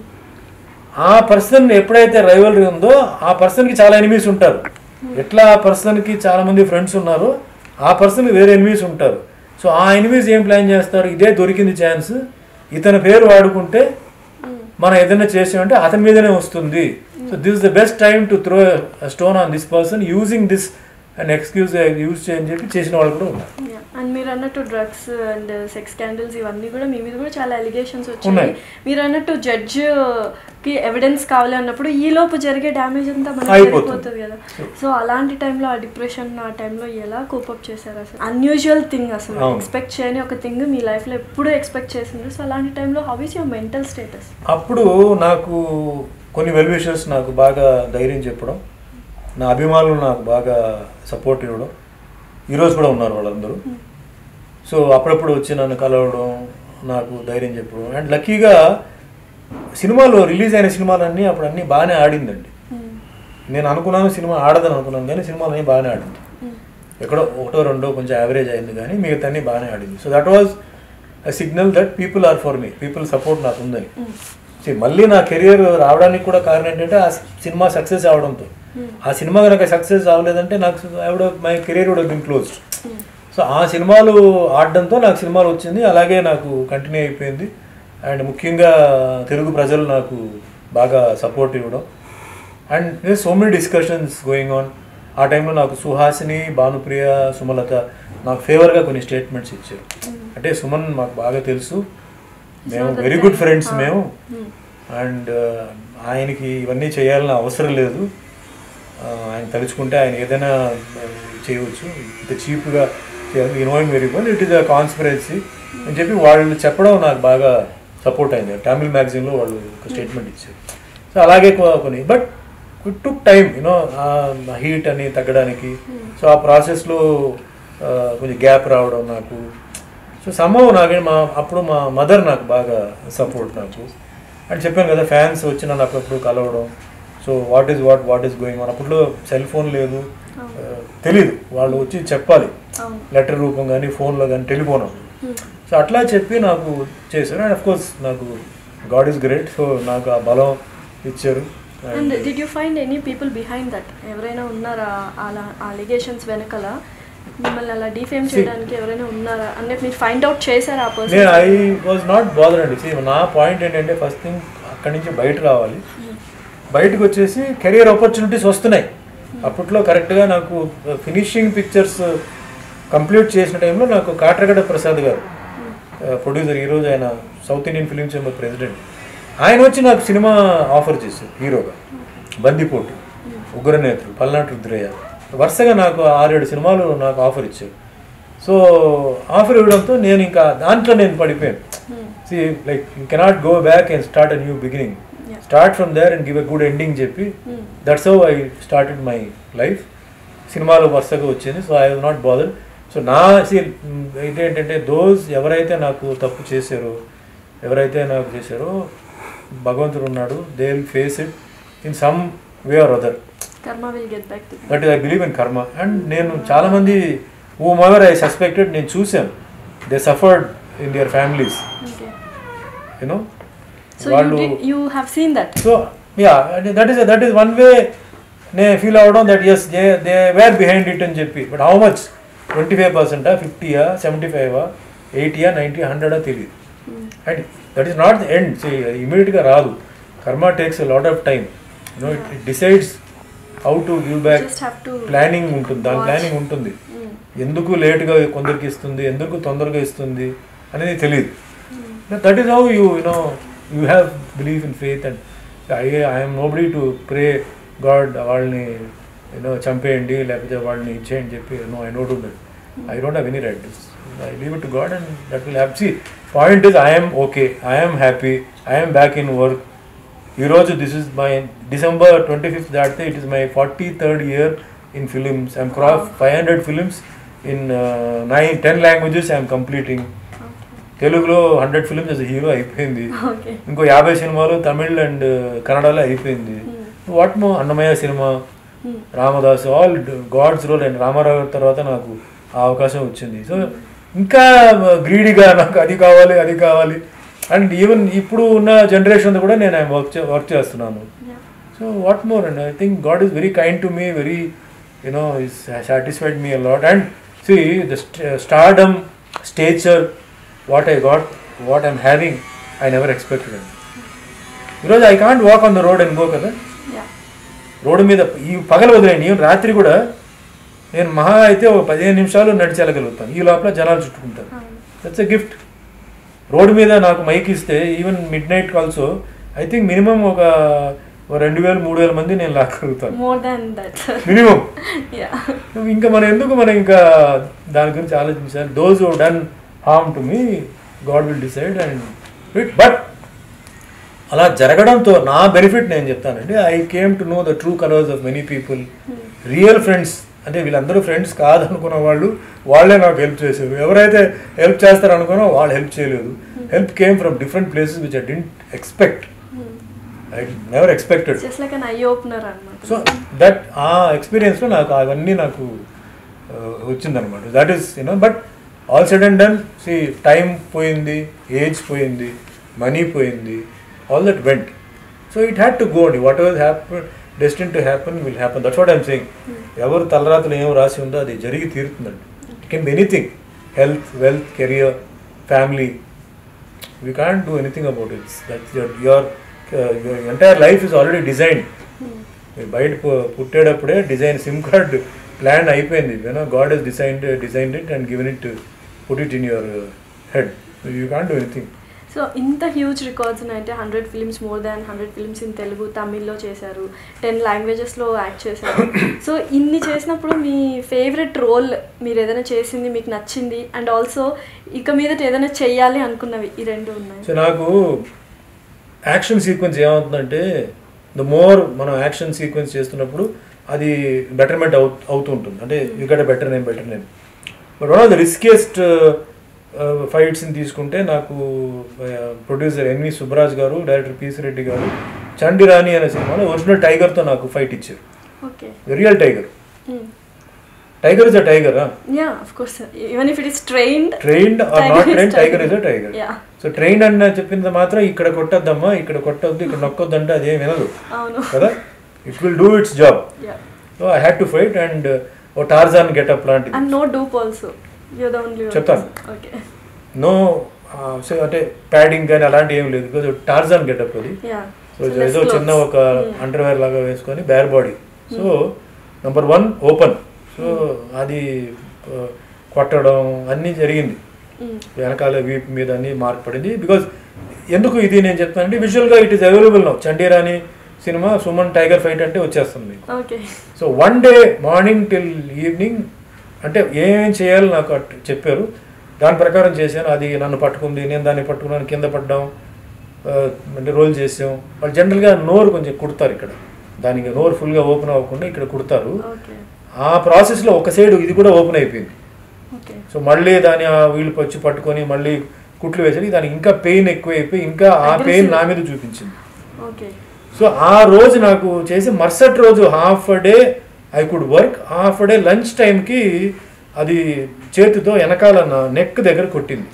ఆ పర్సన్ ఎప్పుడైతే రైవలరీ ఉందో ఆ పర్సన్కి చాలా ఎనిమీస్ ఉంటారు ఎట్లా ఆ పర్సన్కి చాలా మంది ఫ్రెండ్స్ ఉన్నారో ఆ పర్సన్కి వేరే ఎనిమీస్ ఉంటారు సో ఆ ఎనిమీస్ ఏం ప్లాన్ చేస్తారు ఇదే దొరికింది ఛాన్స్ ఇతని పేరు వాడుకుంటే మనం ఏదైనా చేసామంటే అతని మీదనే వస్తుంది so this the best time to throw stone on this person using this and excuse use చేయని చెప్పి చేసిన వాళ్ళు కూడా ఉన్నారు అండ్ మీరు అన్నట్టు డ్రగ్స్ అండ్ సెక్స్ స్కాండల్స్ ఇవన్నీ కూడా మీ మీద కూడా చాలా ఎలిగేషన్స్ వచ్చాయి ఉన్నాయి. మీరు అన్నట్టు జడ్జ్ కి ఎవిడెన్స్ కావాలి అన్నప్పుడు ఈ లోపు జరిగే డ్యామేజ్ అంతా మనకి అయిపోతుంది. జరిగిపోతుంది కదా సో అలాంటి టైంలో ఆ డిప్రెషన్ ఆ టైంలో ఎలా కోపప్ చేశారు అసలు అన్యూజువల్ థింగ్ అసలు అవును. ఎక్స్పెక్ట్ చేయని ఒక థింగ్ మీ లైఫ్లో ఎప్పుడూ ఎక్స్పెక్ట్ చేసిండ్రు సో అలాంటి టైంలో how is your mental status అప్పుడు నాకు కొన్ని వెల్ విషర్స్ నాకు బాగా ధైర్యం చెప్పడం నా అభిమానులు నాకు బాగా సపోర్ట్ ఇవ్వడం ఈరోజు కూడా ఉన్నారు వాళ్ళందరూ సో అప్పుడప్పుడు వచ్చి నన్ను కలవడం నాకు ధైర్యం చెప్పడం అండ్ లక్కీగా సినిమాలో రిలీజ్ అయిన సినిమాలన్నీ అప్పుడు అన్నీ బాగానే ఆడిందండి నేను అనుకున్నాను సినిమా ఆడదని అనుకున్నాను కానీ సినిమాలు అన్నీ బాగానే ఆడింది ఎక్కడో ఒకటో రెండో కొంచెం యావరేజ్ అయింది కానీ మిగతా అన్నీ బాగానే ఆడింది so that was a signal that people are for me people support నాకు ఉందని See, మళ్ళీ నా కెరియర్ రావడానికి కూడా కారణం ఏంటంటే ఆ సినిమా సక్సెస్ అవడంతో ఆ సినిమా కనుక సక్సెస్ అవ్వలేదంటే నాకు ఆవిడ మై కెరియర్ కూడా బిన్ క్లోజ్డ్ సో ఆ సినిమాలు ఆడడంతో నాకు సినిమాలు వచ్చింది అలాగే నాకు కంటిన్యూ అయిపోయింది అండ్ ముఖ్యంగా తెలుగు ప్రజలు నాకు బాగా సపోర్ట్ ఇవ్వడం and so many discussions going on ఆ టైంలో నాకు సుహాసిని భానుప్రియ సుమలత నాకు ఫేవర్గా కొన్ని స్టేట్మెంట్స్ ఇచ్చారు అంటే సుమన్ మాకు బాగా తెలుసు మేము So that very good they- friends Ah. మేము Hmm. అండ్ ఆయనకి ఇవన్నీ చేయాలని అవసరం లేదు ఆ, ఆయన తలుచుకుంటే ఆయన ఏదైనా ఆ, చేయవచ్చు ఇంత చీప్గా చేయాలి no very well it is a conspiracy అని చెప్పి వాళ్ళు చెప్పడం నాకు బాగా సపోర్ట్ అయింది తమిళ్ మ్యాగజైన్లో వాళ్ళు ఒక స్టేట్మెంట్ ఇచ్చారు సో అలాగే కొ- కొన్ని but it took time you know heat అని తగ్గడానికి సో ఆ ప్రాసెస్లో కొంచెం గ్యాప్ రావడం నాకు సో సంభవం నాకే మా అప్పుడు మా మదర్ నాకు బాగా సపోర్ట్ నాకు అండ్ చెప్పాను కదా ఫ్యాన్స్ వచ్చి నన్ను అప్పుడప్పుడు కలవడం so what is what what is going on అప్పట్లో సెల్ ఫోన్ లేదు ఆ, తెలీదు వాళ్ళు వచ్చి చెప్పాలి అవును లెటర్ రూపం కానీ ఫోన్లో కానీ టెలిఫోన్ సో అట్లా చెప్పి నాకు చేశారు అండ్ కోర్స్ నాకు గాడ్ ఈస్ గ్రేట్ సో నాకు ఆ బలం ఇచ్చారు and did you find any people behind that ఎవరైనా ఉన్నారా అలా అలిగేషన్స్ వెనకాల మిమ్మల్ని అలా డిఫేమ్ See. చేయడానికి ఎవరైనా ఉన్నారా అంటే మీరు ఫైండ్ అవుట్ చేశారా ఆ నేను I person was not bother అండి See, నా పాయింట్ ఏంటంటే ఫస్ట్ థింగ్ అక్కడి నుంచి బయట రావాలి బయటకు వచ్చేసి కెరియర్ ఆపర్చునిటీస్ వస్తున్నాయి అప్పట్లో కరెక్ట్గా నాకు ఫినిషింగ్ పిక్చర్స్ కంప్లీట్ చేసిన టైంలో నాకు కాట్రగడ ప్రసాద్ గారు ప్రొడ్యూసర్ ఈరోజు ఆయన South Indian film chamber president ఆయన వచ్చి నాకు సినిమా ఆఫర్ చేశారు హీరోగా బందిపోటు ఉగ్రనేత్రులు పల్నాటి రుద్రయ్య వరుసగా నాకు ఆరేడు సినిమాలు నాకు ఆఫర్ ఇచ్చారు సో ఆఫర్ ఇవ్వడంతో నేను ఇంకా దాంట్లో నేను పడిపోయాను see like you cannot go back and start a new beginning Yeah. Start from there and give a good ending చెప్పి that's how I started my life సినిమాలు వరుసగా వచ్చింది so I was not bother so నా see ఇదేంటంటే those ఎవరైతే నాకు తప్పు చేశారో ఎవరైతే నాకు చేశారో భగవంతుడు ఉన్నాడు they will face it in some way or other karma will get back to that I believe in karma and నేను చాలామంది ఓ మవర్ ఐ సస్పెక్టెడ్ నేను చూశాను they suffered in their families okay you know so you వాళ్ళు you have seen that so yeah that is that is one way నే feel అవడం that as they they were behind it అని చెప్పి but how much twenty five పర్సెంటా ఫిఫ్టీయా seventy ఫైవా ఎయిటీయా ninety హండ్రెడా తెలియదు and that is not the end ఇమీడియట్గా రాదు karma takes lot of time you know it it decides how to give back just have to planning ఉంటుంది దాని Watch. ప్లానింగ్ ఉంటుంది ఎందుకు లేట్గా కొందరికి ఇస్తుంది ఎందుకు తొందరగా ఇస్తుంది అనేది తెలియదు that is how you you know you have believe in faith and I I'm nobody to pray God వాళ్ళని యూనో చంపేయండి లేకపోతే వాళ్ళని ఇచ్చేయండి చెప్పి no I no do that I don't have any right I leave it to God and that will have see point is I'm okay I'm happy I'm back in work ఈరోజు this is my December twenty fifth దాటితే it is my forty third year in films I'm cross five hundred films in nine ten languages I'm completing తెలుగులో hundred films as a hero అయిపోయింది okay ఇంకో యాభై సినిమాలు Tamil and కన్నడలో అయిపోయింది what మో అన్నమయ్య సినిమా Ramadas all gods role and Rama Rao గారి తర్వాత నాకు ఆ అవకాశం వచ్చింది సో ఇంకా గ్రీడీగా నాకు అది కావాలి అది కావాలి అండ్ ఈవెన్ ఇప్పుడు ఉన్న జనరేషన్ కూడా నేను వర్క్ వర్క్ చేస్తున్నాను so what more and I think God is very kind to me very you know is satisfied me a lot and see the stardom stature what I got what I'm having I never expected అండి ఈరోజు I can't walk on the road and go కదా yeah road మీద ఈ పగలు వదిలేండి even రాత్రి కూడా నేను మహా అయితే ఒక పదిహేను నిమిషాలు నడిచి వెళ్ళగలుగుతాను ఈ లోపల జనాలు చుట్టుకుంటారు దట్స్ ఎ గిఫ్ట్ రోడ్డు మీద నాకు మైక్ ఇస్తే even midnight also I think minimum ఒక ఓ రెండు వేలు మూడు వేల మంది నేను లాక్కగలుగుతాను more than that minimum yeah ఇంకా మనం ఎందుకు మనం ఇంకా దాని గురించి ఆలోచించాలి those done harm to me God will decide and but అలా జరగడంతో నా బెనిఫిట్ నేను చెప్తానండి I came to know the true colours of many people real friends అంటే వీళ్ళందరూ ఫ్రెండ్స్ కాదనుకున్న వాళ్ళు వాళ్ళే నాకు హెల్ప్ చేశారు ఎవరైతే హెల్ప్ చేస్తారు అనుకున్నా వాళ్ళు హెల్ప్ చేయలేదు help came from different places which I didn't expect I never expected just like an eye opener అనమాట సో దట్ ఆ ఎక్స్పీరియన్స్లో నాకు అవన్నీ నాకు uh, వచ్చిందనమాట that is you know but all said and done see time పోయింది age పోయింది money పోయింది all that went so it had to go అండి whatever happen destined to happen will happen that's what I'm saying ఎవరు తలరాతలు ఏం రాసి ఉందో అది జరిగి తీరుతుందండి it can be anything health wealth career family we can't do anything about it's that your your your entire life is already design మీరు బయట పు- పుట్టేటప్పుడే డిజైన్ సిమ్ కార్డ్ ప్లాన్ అయిపోయింది you know God is designed designed it and given it put it in your head you can't do anything so ఇంత huge records ఉన్నాయంటే hundred films more than hundred films in Telugu తమిళ్లో చేశారు ten లాంగ్వేజెస్లో act చేశారు so ఇన్ని చేసినప్పుడు మీ favourite role మీరు ఏదైనా చేసింది మీకు నచ్చింది అండ్ ఆల్సో ఇక మీదట ఏదైనా చెయ్యాలి అనుకున్నవి ఈ రెండు ఉన్నాయి సో నాకు యాక్షన్ సీక్వెన్స్ ఏమవుతుందంటే ద మోర్ మనం యాక్షన్ సీక్వెన్స్ చేస్తున్నప్పుడు అది బెటర్మెంట్ అవు అవుతూ ఉంటుంది అంటే you got better name better name but one of the riskiest ఫైట్స్ని తీసుకుంటే నాకు ప్రొడ్యూసర్ ఎన్వి సుబ్బరాజ్ గారు డైరెక్టర్ పీసి రెడ్డి గారు చండి రాణి అనే సినిమాలో ఒరిజినల్ టైగర్తో నాకు ఫైట్ ఇచ్చారు okay real tiger tiger is a tiger yeah of course even if it is trained trained or not train tiger is a tiger yeah so train అన్న చెప్పింది మాత్రం ఇక్కడ కొట్టద్దమ్మా ఇక్కడ కొట్టొద్దు ఇక్కడ నొక్కొద్దు అంటే అదేం వినదు అవును కదా it will do its job yeah so I had to fight and ఓ టార్జాన్ గెటప్ లాంటిది and no dupe also your the only చెప్తాను. ఓకే నో అంటే ప్యాడింగ్ కానీ అలాంటి ఏం లేదు బికాజ్ టార్జాన్ గెటప్ అది యా సో ఏదో చిన్న ఒక అండర్వేర్ లాగా వేసుకొని bare body so number one open so అది ఆ, కొట్టడం అన్నీ జరిగింది మ్మ్. వెనకాల వీప్ మీద అన్ని మార్క్ పడింది బికాజ్ ఎందుకు ఇది నేను చెప్తానంటే విజువల్గా it is available now Chandirani సినిమా సుమన్ టైగర్ ఫైట్ అంటే వచ్చేస్తుంది మీకు okay so one day morning till evening అంటే ఏమేం చేయాలో నాకు అట్ చెప్పారు దాని ప్రకారం చేశాను అది నన్ను పట్టుకుంది నేను దాన్ని పట్టుకున్నాను కింద పడ్డాం ఆ, అంటే రోల్ చేసాం వాళ్ళు జనరల్గా నోరు కొంచెం కుడతారు ఇక్కడ దానికి నోరు ఫుల్గా ఓపెన్ అవ్వకుండా ఇక్కడ కుడతారు ఓకే ఆ ప్రాసెస్లో ఒక సైడ్ ఇది కూడా ఓపెన్ అయిపోయింది ఓకే సో మళ్ళీ దాని ఆ వీళ్ళు వచ్చి పట్టుకొని మళ్ళీ కుట్లు వేసరికి దానికి ఇంకా పెయిన్ ఎక్కువైపోయి ఇంకా ఆ పెయిన్ నా మీద చూపించింది ఓకే సో ఆ రోజు నాకు చేసి మరుసటి రోజు half a day I could work half a day lunch టైంకి అది చేతితో వెనకాల నా నెక్ దగ్గర కొట్టింది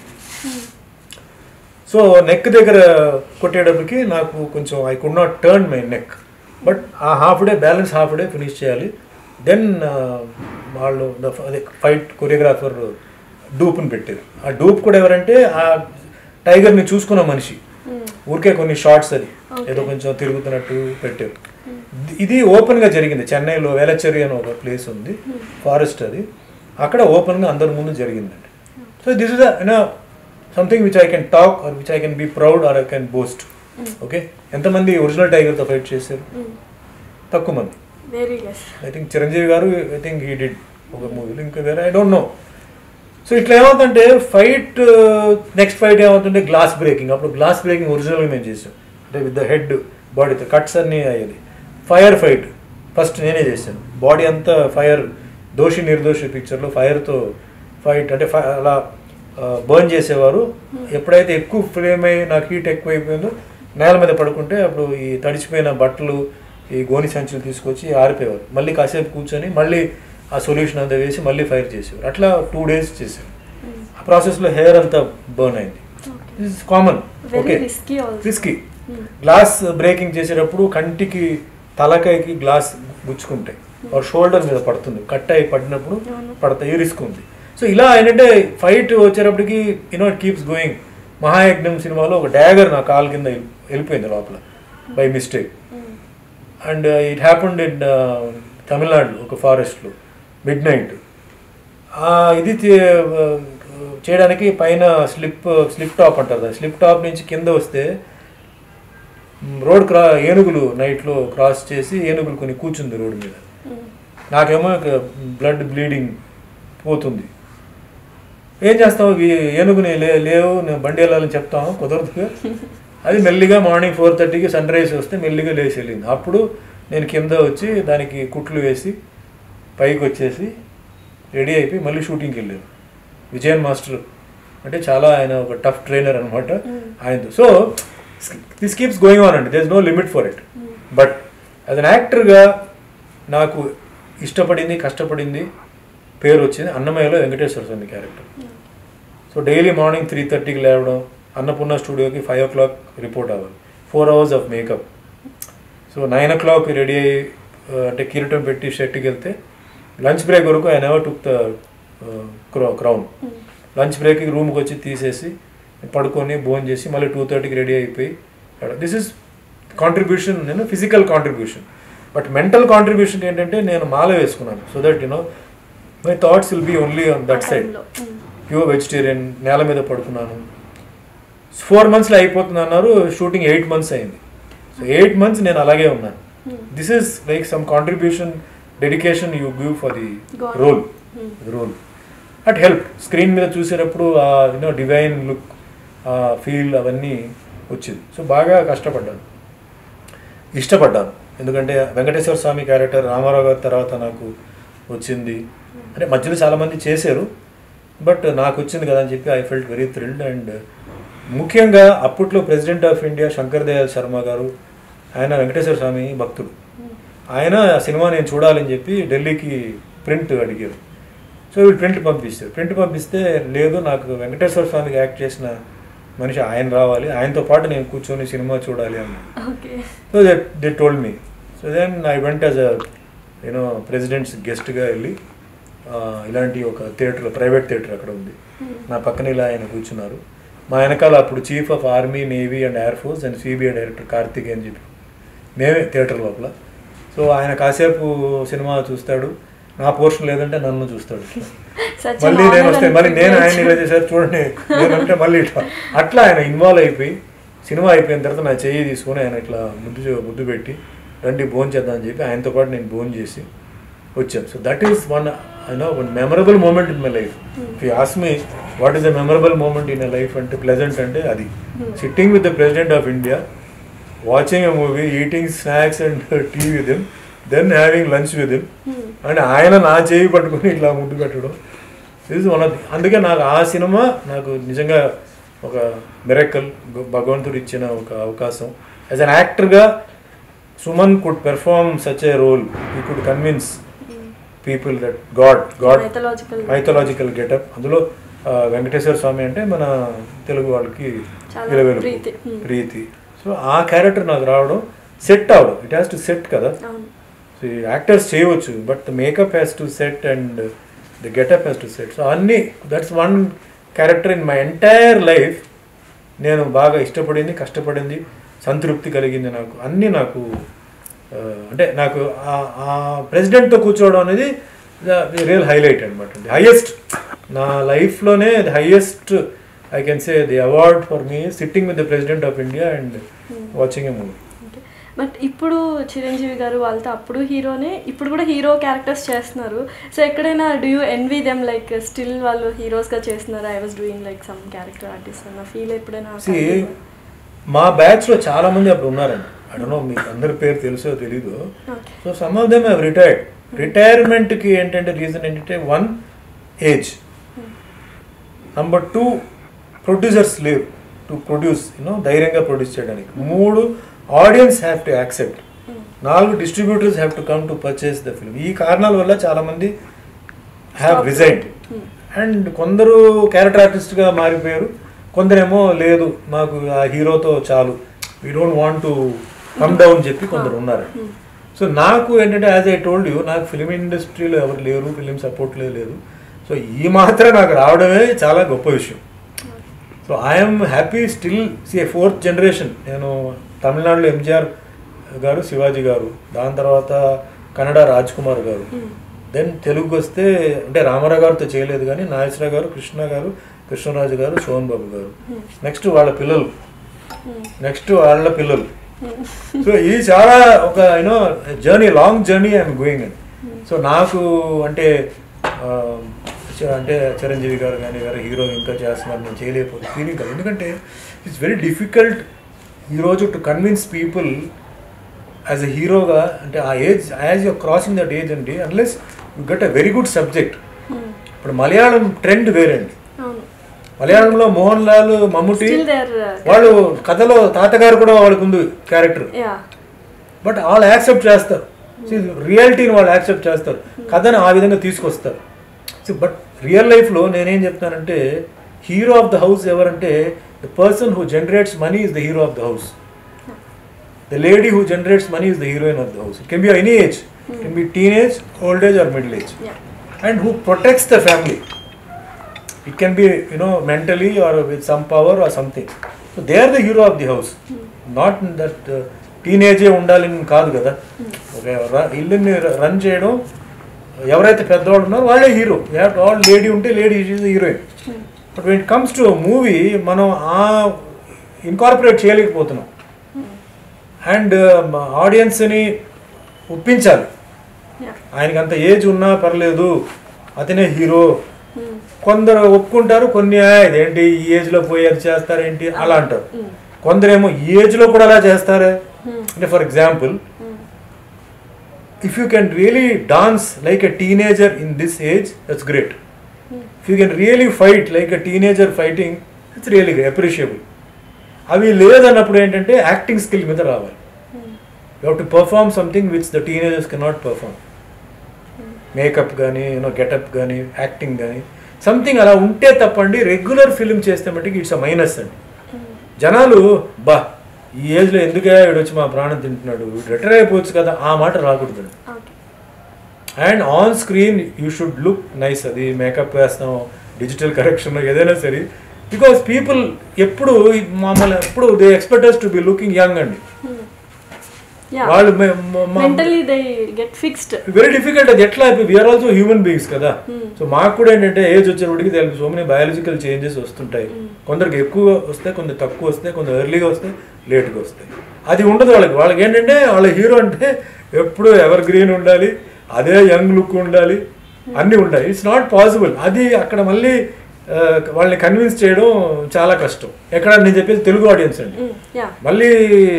సో నెక్ దగ్గర కొట్టేటప్పటికి నాకు కొంచెం I could not turn my neck but ఆ half day balance half day finish చేయాలి దెన్ వాళ్ళు the- అదే ఫైట్ కొరియోగ్రాఫర్ డూప్ని పెట్టారు ఆ డూప్ కూడా ఎవరంటే ఆ టైగర్ని చూసుకున్న మనిషి ఊరికే కొన్ని షార్ట్స్ అది Okay. ఏదో కొంచెం తిరుగుతున్నట్టు పెట్టారు ఇది ఓపెన్గా జరిగింది చెన్నైలో వేలచెరి అని ఒక ప్లేస్ ఉంది ఫారెస్ట్ అది అక్కడ ఓపెన్గా అందరి ముందు జరిగిందండి so this is you know something which I can talk or which I can be proud or I can boast okay ఎంతమంది ఒరిజినల్ టైగర్తో ఫైట్ చేశారు తక్కువ మంది very less I think Chiranjeevi గారు ఐ థింక్ హీ డిడ్ ఒక మూవీలో ఇంకా వేరే ఐ డోంట్ నో సో ఇట్లా ఏమవుతుందంటే ఫైట్ నెక్స్ట్ ఫైట్ ఏమవుతుంటే గ్లాస్ బ్రేకింగ్ అప్పుడు గ్లాస్ బ్రేకింగ్ ఒరిజినల్గా మేము చేసాం అంటే విత్ ద హెడ్ బాడీతో కట్స్ అన్నీ అయ్యేది ఫైర్ ఫైట్ ఫస్ట్ నేనే చేశాను బాడీ అంతా ఫైర్ దోషి నిర్దోషి పిక్చర్లో ఫైర్తో ఫైట్ అంటే fi- అలా బర్న్ చేసేవారు ఎప్పుడైతే ఎక్కువ ఫ్లేమ్ అయ్యి నాకు హీట్ ఎక్కువైపోయిందో నేల మీద పడుకుంటే అప్పుడు ఈ తడిచిపోయిన బట్టలు ఈ గోని సంచులు తీసుకొచ్చి ఆరిపోయేవారు మళ్ళీ కాసేపు కూర్చొని మళ్ళీ ఆ సొల్యూషన్ అంతా వేసి మళ్ళీ ఫైర్ చేసేవారు అట్లా టూ డేస్ చేశారు ఆ ప్రాసెస్లో హెయిర్ అంతా బర్న్ అయింది is common very okay risky also risky glass breaking చేసేటప్పుడు కంటికి తలకాయకి గ్లాస్ గుచ్చుకుంటాయి ఆర్ షోల్డర్ మీద పడుతుంది కట్ అయి పడినప్పుడు అవును. పడతాయి రిస్క్ ఉంది సో ఇలా ఏంటంటే ఫైట్ వచ్చేటప్పటికి you know it keeps going Mahayagnam సినిమాలో ఒక డ్యాగర్ నా కాలు కింద వెళ్ళిపోయింది లోపల by mistake and it happened in Tamil Nadu ఒక ఫారెస్ట్లో మిడ్ నైట్ ఇది చే- చేయడానికి పైన స్లిప్ స్లిప్ టాప్ అంటారు దాన్ని స్లిప్ టాప్ నుంచి కింద వస్తే రోడ్ క్రా ఏనుగులు నైట్లో క్రాస్ చేసి ఏనుగులు కొన్ని కూర్చుంది రోడ్డు మీద నాకేమో బ్లడ్ బ్లీడింగ్ పోతుంది ఏం చేస్తావు ఈ ఏనుగుని లే లేవు నేను బండి వెళ్ళాలని చెప్తాము కుదరదు అది మెల్లిగా మార్నింగ్ ఫోర్ థర్టీకి సన్ రైజ్ వస్తే మెల్లిగా లేచి వెళ్ళింది అప్పుడు నేను కింద వచ్చి దానికి కుట్లు వేసి పైకి వచ్చేసి రెడీ అయిపోయి మళ్ళీ షూటింగ్కి వెళ్ళాను విజయన్ మాస్టర్ అంటే చాలా ఆయన ఒక టఫ్ ట్రైనర్ అనమాట ఆయనతో so this keeps going on అండి there's no limit for it but as అన్ యాక్టర్గా నాకు ఇష్టపడింది కష్టపడింది పేరు వచ్చింది అన్నమయ్యలో Venkateswara Swamy character so daily morning three థర్టీకి లేవడం అన్నపూర్ణ స్టూడియోకి ఫైవ్ ఓ క్లాక్ రిపోర్ట్ అవ్వాలి four hours of makeup so nine o'clock ready అయ్యి ఆ, అంటే కిరీటం పెట్టి షర్ట్కి వెళ్తే లంచ్ బ్రేక్ వరకు I never took the crown lunch బ్రేక్కి రూమ్కి వచ్చి తీసేసి పడుకొని భోజనం చేసి మళ్ళీ టూ థర్టీకి రెడీ అయిపోయి దిస్ ఇస్ కాంట్రిబ్యూషన్ నేను physical contribution but mental contribution ఏంటంటే నేను మాల వేసుకున్నాను so that you know my thoughts will be only on that side pure vegetarian నేల మీద పడుకున్నాను ఫోర్ మంత్స్లో అయిపోతుంది అన్నారు షూటింగ్ ఎయిట్ మంత్స్ అయింది సో ఎయిట్ మంత్స్ నేను అలాగే ఉన్నాను this is like some contribution dedication you give for the God. Role role at help screen మీద చూసేటప్పుడు ఆ యూనో డివైన్ లుక్ ఆ ఫీల్ అవన్నీ వచ్చింది సో బాగా కష్టపడ్డాను ఇష్టపడ్డాను ఎందుకంటే వెంకటేశ్వర స్వామి క్యారెక్టర్ రామారావు గారి తర్వాత నాకు వచ్చింది అంటే మధ్యలో చాలామంది చేశారు బట్ నాకు వచ్చింది కదా అని చెప్పి I felt very thrilled and ముఖ్యంగా అప్పట్లో president of India Shankar Dayal Sharma గారు ఆయన వెంకటేశ్వర స్వామి భక్తుడు ఆయన ఆ సినిమా నేను చూడాలని చెప్పి ఢిల్లీకి ప్రింట్ అడిగారు సో వీళ్ళు ప్రింట్ పంపిస్తారు ప్రింట్ పంపిస్తే లేదు నాకు వెంకటేశ్వర స్వామికి యాక్ట్ చేసిన మనిషి ఆయన రావాలి ఆయనతో పాటు నేను కూర్చొని సినిమా చూడాలి అన్నాను okay so that they told me so then I went as a you know presidents గెస్ట్గా వెళ్ళి ఆ, ఇలాంటి ఒక థియేటర్ ప్రైవేట్ థియేటర్ అక్కడ ఉంది నా పక్కన ఇలా ఆయన కూర్చున్నారు మా వెనకాల అప్పుడు chief of army navy and air force and CBI director Karthik అని చెప్పి మేమే థియేటర్ లోపల సో ఆయన కాసేపు సినిమా చూస్తాడు నా పోర్షన్ లేదంటే నన్ను చూస్తాడు Such a మళ్ళీ నేను honor వస్తే and మళ్ళీ నేను privilege. ఆయన ఇలా చేశారు చూడండి నేను అంటే మళ్ళీ ఇట్లా అట్లా ఆయన ఇన్వాల్వ్ అయిపోయి సినిమా అయిపోయిన తర్వాత నా చెయ్యి తీసుకొని ఆయన ఇట్లా ముద్దు చే- ముద్దు పెట్టి రండి భోజనం చేద్దాం అని చెప్పి ఆయనతో పాటు నేను భోజనం చేసి వచ్చాను so that is one you know one memorable moment in my life if you ask me what is the memorable moment in life అంటే ప్లెజెంట్ అంటే అది sitting with the president of India watching a movie eating snacks and tea with him then having lunch with him and ఆయన నా చేయి పట్టుకుని ఇట్లా ముద్దు పెట్టడం దిస్ వన్ ఆఫ్ అందుకే నాకు ఆ సినిమా నాకు నిజంగా ఒక మిరకల్ భగవంతుడు ఇచ్చిన ఒక అవకాశం యాజ్ అన్ యాక్టర్గా Suman could perform such a role he could convince people that god god Mythological. Mythological getup అందులో ఆ, వెంకటేశ్వర స్వామి అంటే మన తెలుగు వాళ్ళకి చాలా విలువెలుపు. ప్రీతి. Hmm. ప్రీతి సో ఆ క్యారెక్టర్ నాకు రావడం సెట్ అవడం ఇట్ హ్యాస్ టు సెట్ కదా అవును సో యాక్టర్స్ చేయవచ్చు but the makeup has to set and the getup has to set so అన్నీ that's one character in my entire life నేను బాగా ఇష్టపడింది కష్టపడింది సంతృప్తి కలిగింది నాకు అన్నీ నాకు ఆ, అంటే నాకు ఆ- ఆ ప్రెసిడెంట్తో కూర్చోవడం అనేది రియల్ హైలైట్ అనమాట హైయెస్ట్ నా లైఫ్లోనే the highest I can say the award for me sitting with the president of India and watching a movie but ఇప్పుడు చిరంజీవి గారు వాళ్ళతో అప్పుడు హీరోనే ఇప్పుడు కూడా హీరో క్యారెక్టర్స్ చేస్తున్నారు సో ఎక్కడైనా do you envy them like still వాళ్ళు హీరోస్గా చేస్తున్నారు I was doing like some character artist అన్న ఫీల్ ఎప్పుడైనా See, మా బ్యాచ్లో చాలా మంది అప్పుడు ఉన్నారండి అడనో మీకు అందరి పేరు తెలుసో తెలీదు okay so some of them have retired రిటైర్మెంట్కి ఏంటంటే రీజన్ ఏంటంటే one age number two producers లేవు టు ప్రొడ్యూస్ యూనో ధైర్యంగా ప్రొడ్యూస్ చేయడానికి మూడు ఆడియన్స్ హ్యావ్ టు యాక్సెప్ట్ నాలుగు distributors have to come to purchase the film ఈ కారణాల వల్ల చాలామంది have Stop. Resigned Hmm. And కొందరు క్యారెక్టర్ ఆర్టిస్ట్గా మారిపోయారు కొందరేమో లేదు మాకు ఆ హీరోతో చాలు we don't want to come down చెప్పి కొందరు ఉన్నారు సో నాకు ఏంటంటే యాజ్ ఐ టోల్డ్ యూ నాకు ఫిలిం ఇండస్ట్రీలో ఎవరు లేరు ఫిలిం సపోర్ట్ లేదు సో ఈ మాత్రం నాకు రావడమే చాలా గొప్ప విషయం so I'm happy still see fourth generation నేను తమిళనాడులో ఎంజిఆర్ గారు శివాజీ గారు దాని తర్వాత కన్నడ రాజ్ కుమార్ గారు దెన్ తెలుగుకి వస్తే అంటే రామారావు గారితో చేయలేదు కానీ నాగేశ్వరరావు గారు కృష్ణ గారు కృష్ణరాజు గారు సోహన్ బాబు గారు నెక్స్ట్ వాళ్ళ పిల్లలు నెక్స్ట్ వాళ్ళ పిల్లలు సో ఇది చాలా ఒక you know journey long journey I'm going and so నాకు అంటే ఆ, చ- అంటే చిరంజీవి గారు కానీ వేరే హీరో ఇంకా చేస్తున్నారు నేను చేయలేకపోతే ఫీలింగ్ కాదు ఎందుకంటే ఇట్స్ వెరీ డిఫికల్ట్ ఈరోజు to convince people as a హీరోగా అంటే ఆ age as you crossing that age అండి unless you got a very good subject ఇప్పుడు మలయాళం ట్రెండ్ వేరండి అవును మలయాళంలో మోహన్ లాల్ మమ్ముటి స్టిల్ దేర్ వాళ్ళు కథలో తాతగారు కూడా వాళ్ళకు ఉంది క్యారెక్టర్ యా బట్ వాళ్ళు యాక్సెప్ట్ చేస్తారు రియాలిటీని వాళ్ళు యాక్సెప్ట్ చేస్తారు కథను ఆ విధంగా తీసుకొస్తారు బట్ రియల్ లైఫ్లో నేనేం చెప్తానంటే హీరో ఆఫ్ ద హౌస్ ఎవరంటే the person who generates money is the hero of the house the lady who generates money is the heroine of the house it can be any age can be teen age old age or middle age yeah and who protects the family. It can be, you know, mentally or with some power or something. So they are the hero of the house. Not in that uh, టీనేజే ఉండాలని కాదు కదా ఒక ర- ఇల్లుని run చేయడం ఎవరైతే పెద్దవాళ్ళు ఉన్నారో వాళ్ళే హీరో ఆల్ లేడీ ఉంటే lady is heroine but when it comes to movie మనం ఆ ఇన్కార్పొరేట్ చేయలేకపోతున్నాం అండ్ ఆడియన్స్ని ఒప్పించాలి యా ఆయనకి అంత ఏజ్ ఉన్నా పర్లేదు అతనే హీరో కొందరు ఒప్పుకుంటారు కొన్ని "ఆ, ఇదేంటి ఈ ఏజ్ లో పోయి అది చేస్తారేంటి అలా అంటారు కొందరేమో ఈ ఏజ్ లో కూడా అలా చేస్తారే అంటే for example if you can really dance like a teenager in this age that's great if you can really fight like a teenager fighting it's really appreciable అవి లేదన్నప్పుడు ఏంటంటే యాక్టింగ్ స్కిల్ మీద రావాలి you have to perform something which the teenagers can not perform makeup కానీ you know getup కానీ acting కానీ something అలా ఉంటే తప్పండి రెగ్యులర్ ఫిల్మ్ చేస్తే మటుకు ఇట్స్ అ మైనస్ అండి జనాలు బా ఈ ఏజ్లో ఎందుకే వీడు వచ్చి మా ప్రాణం తింటున్నాడు రిటైర్ అయిపోవచ్చు కదా ఆ మాట రాకూడదు okay and on screen you should look nice అది మేకప్ వేస్తాం డిజిటల్ కరెక్షన్ ఏదైనా సరే బికాస్ పీపుల్ ఎప్పుడు మమ్మల్ని ఎప్పుడు they expect us to be looking young అండి Yeah. వాళ్ళు మే- మ- మ- mentally they get fixed very difficult అది ఎట్లా వీఆర్ ఆల్సో హ్యూమన్ బీయింగ్స్ కదా సో మాకు కూడా ఏంటంటే ఏజ్ వచ్చేప్పటికి తెలుసు సో మెనీ బయాలజికల్ చేంజెస్ వస్తుంటాయి కొందరికి ఎక్కువ వస్తాయి కొందరు తక్కువ వస్తాయి కొందరు ఎర్లీగా వస్తాయి లేట్గా వస్తాయి అది ఉండదు వాళ్ళకి వాళ్ళకి ఏంటంటే వాళ్ళ హీరో అంటే ఎప్పుడు ఎవర్ గ్రీన్ ఉండాలి అదే యంగ్ లుక్ ఉండాలి అన్నీ ఉండాలి ఇట్స్ నాట్ పాసిబుల్ అది అక్కడ మళ్ళీ ఆ, వాళ్ళని కన్విన్స్ చేయడం చాలా కష్టం ఎక్కడ నేను చెప్పేది తెలుగు ఆడియన్స్ అండి యా మళ్ళీ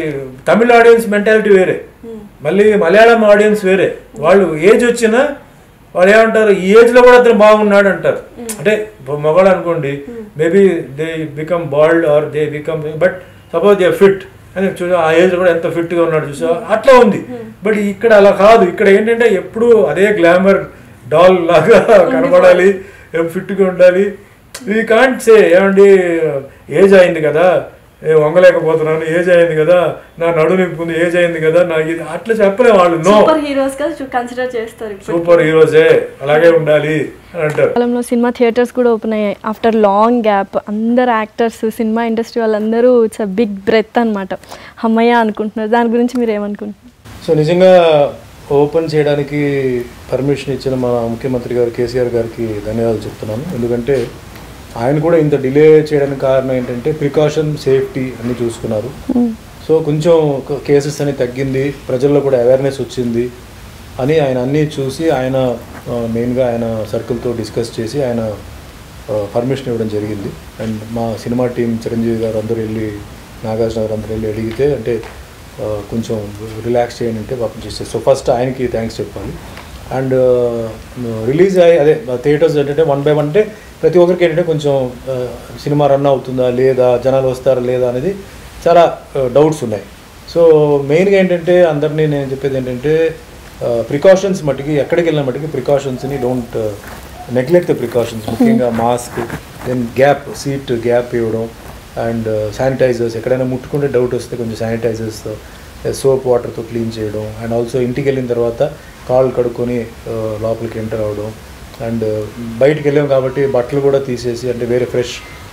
తమిళ ఆడియన్స్ మెంటాలిటీ వేరే మళ్ళీ మలయాళం ఆడియన్స్ వేరే వాళ్ళు ఏజ్ వచ్చినా వాళ్ళు ఏమంటారు ఈ ఏజ్ లో కూడా అతను బాగున్నాడు అంటారు అంటే ఇప్పుడు మగవాళ్ళు అనుకోండి maybe they become bald or they become but suppose they fit అని చూసా ఆ ఏజ్ కూడా ఎంత ఫిట్ గా ఉన్నాడు చూసా అట్లా ఉంది బట్ ఇక్కడ అలా కాదు ఇక్కడ ఏంటంటే ఎప్పుడు అదే గ్లామర్ డాల్ లాగా కనబడాలి ఫిట్ గా ఉండాలి వీ కాంట్ సే ఏమండి ఏజ్ అయింది కదా ఏ వంగలేకపోతున్నాను ఏజ్ అయింది కదా నా నడు నొప్పి ఉంది ఏజ్ అయింది కదా నా ఇది అట్లా చెప్పలేము వాళ్ళు నో సూపర్ హీరోస్ గా కన్సిడర్ చేస్తారు ఇప్పుడు సూపర్ హీరోసే అలాగే ఉండాలి అని అంటారు కాలంలో సినిమా థియేటర్స్ కూడా ఓపెన్ అయ్యాయి ఆఫ్టర్ లాంగ్ గ్యాప్ అందరు యాక్టర్స్ సినిమా ఇండస్ట్రీ వాళ్ళందరూ ఇట్స్ అ బిగ్ బ్రెత్ అనమాట అమ్మయ్య అనుకుంటున్నారు దాని గురించి మీరు ఏమనుకుంటున్నారు సో నిజంగా ఓపెన్ చేయడానికి పర్మిషన్ ఇచ్చిన మా ముఖ్యమంత్రి గారు కేసీఆర్ గారికి ధన్యవాదాలు చెప్తున్నాను ఎందుకంటే ఆయన కూడా ఇంత డిలే చేయడానికి కారణం ఏంటంటే ప్రికాషన్ సేఫ్టీ అన్ని చూసుకున్నారు సో కొంచెం కేసెస్ అని తగ్గింది ప్రజల్లో కూడా అవేర్నెస్ వచ్చింది అని ఆయన అన్నీ చూసి ఆయన మెయిన్గా ఆయన సర్కిల్తో డిస్కస్ చేసి ఆయన పర్మిషన్ ఇవ్వడం జరిగింది అండ్ మా సినిమా టీం చిరంజీవి గారు అందరూ వెళ్ళి నాగార్జున గారు అందరూ వెళ్ళి అడిగితే అంటే ఆ, కొంచెం రిలాక్స్ చేయండి అంటే పాపం చేసేది సో ఫస్ట్ ఆయనకి థ్యాంక్స్ చెప్పాలి అండ్ రిలీజ్ అయ్యి అదే థియేటర్స్ ఏంటంటే వన్ బై వన్ అంటే ప్రతి ఒక్కరికి ఏంటంటే కొంచెం ఆ, సినిమా రన్ అవుతుందా లేదా జనాలు వస్తారా లేదా అనేది చాలా డౌట్స్ ఉన్నాయి సో మెయిన్గా ఏంటంటే అందరినీ నేను చెప్పేది ఏంటంటే ప్రికాషన్స్ మట్టుకి ఎక్కడికి వెళ్ళిన మట్టుకి ప్రికాషన్స్ని డోంట్ నెగ్లెక్ట్ ద ప్రికాషన్స్ ముఖ్యంగా mask then gap seat gap ఇవ్వడం అండ్ శానిటైజర్స్ ఎక్కడైనా ముట్టుకుంటే డౌట్ వస్తే కొంచెం శానిటైజర్స్తో సోప్ వాటర్తో క్లీన్ చేయడం అండ్ ఆల్సో ఇంటికి వెళ్ళిన తర్వాత కాళ్ళు కడుక్కొని ఆ, లోపలికి ఎంటర్ అవ్వడం అండ్ బయటికి వెళ్ళాం కాబట్టి బట్టలు కూడా తీసేసి అంటే వేరే ఫ్రెష్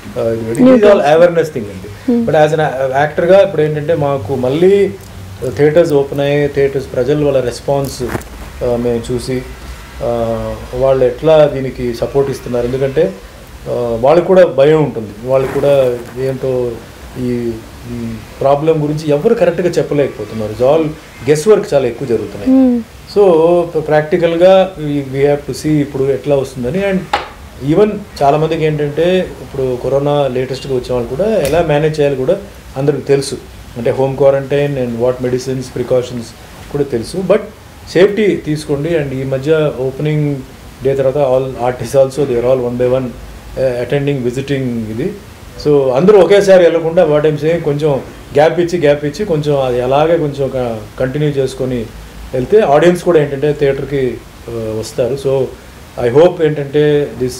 ఇది ఆల్ అవేర్నెస్ థింగ్ అండి బట్ యాజ్ అన్ యాక్టర్గా ఇప్పుడు ఏంటంటే మాకు మళ్ళీ థియేటర్స్ ఓపెన్ అయ్యాయి థియేటర్స్ ప్రజలు వాళ్ళ రెస్పాన్స్ మేము చూసి ఆ, వాళ్ళు ఎట్లా దీనికి సపోర్ట్ ఇస్తున్నారు ఎందుకంటే ఆ, వాళ్ళకి కూడా భయం ఉంటుంది వాళ్ళకి కూడా ఏంటో ఈ ఈ ప్రాబ్లం గురించి ఎవరు కరెక్ట్గా చెప్పలేకపోతున్నారు ఆల్ గెస్ వర్క్ చాలా ఎక్కువ జరుగుతున్నాయి సో ప్రాక్టికల్గా వీ హ్యావ్ టు సీ ఇప్పుడు ఎట్లా వస్తుందని అండ్ ఈవెన్ చాలామందికి ఏంటంటే ఇప్పుడు కరోనా లేటెస్ట్గా వచ్చిన వాళ్ళు కూడా ఎలా మేనేజ్ చేయాలి కూడా అందరికి తెలుసు అంటే home quarantine and what medicines precautions కూడా తెలుసు బట్ సేఫ్టీ తీసుకోండి అండ్ ఈ మధ్య ఓపెనింగ్ డే తర్వాత all artist also they are all one by one attending visiting ఇది సో అందరూ ఒకేసారి వెళ్ళకుండా వాట్ ఏం సేమ్ కొంచెం గ్యాప్ ఇచ్చి గ్యాప్ ఇచ్చి కొంచెం అది అలాగే కొంచెం కంటిన్యూ చేసుకొని వెళ్తే ఆడియన్స్ కూడా ఏంటంటే థియేటర్కి వస్తారు సో ఐ హోప్ ఏంటంటే దిస్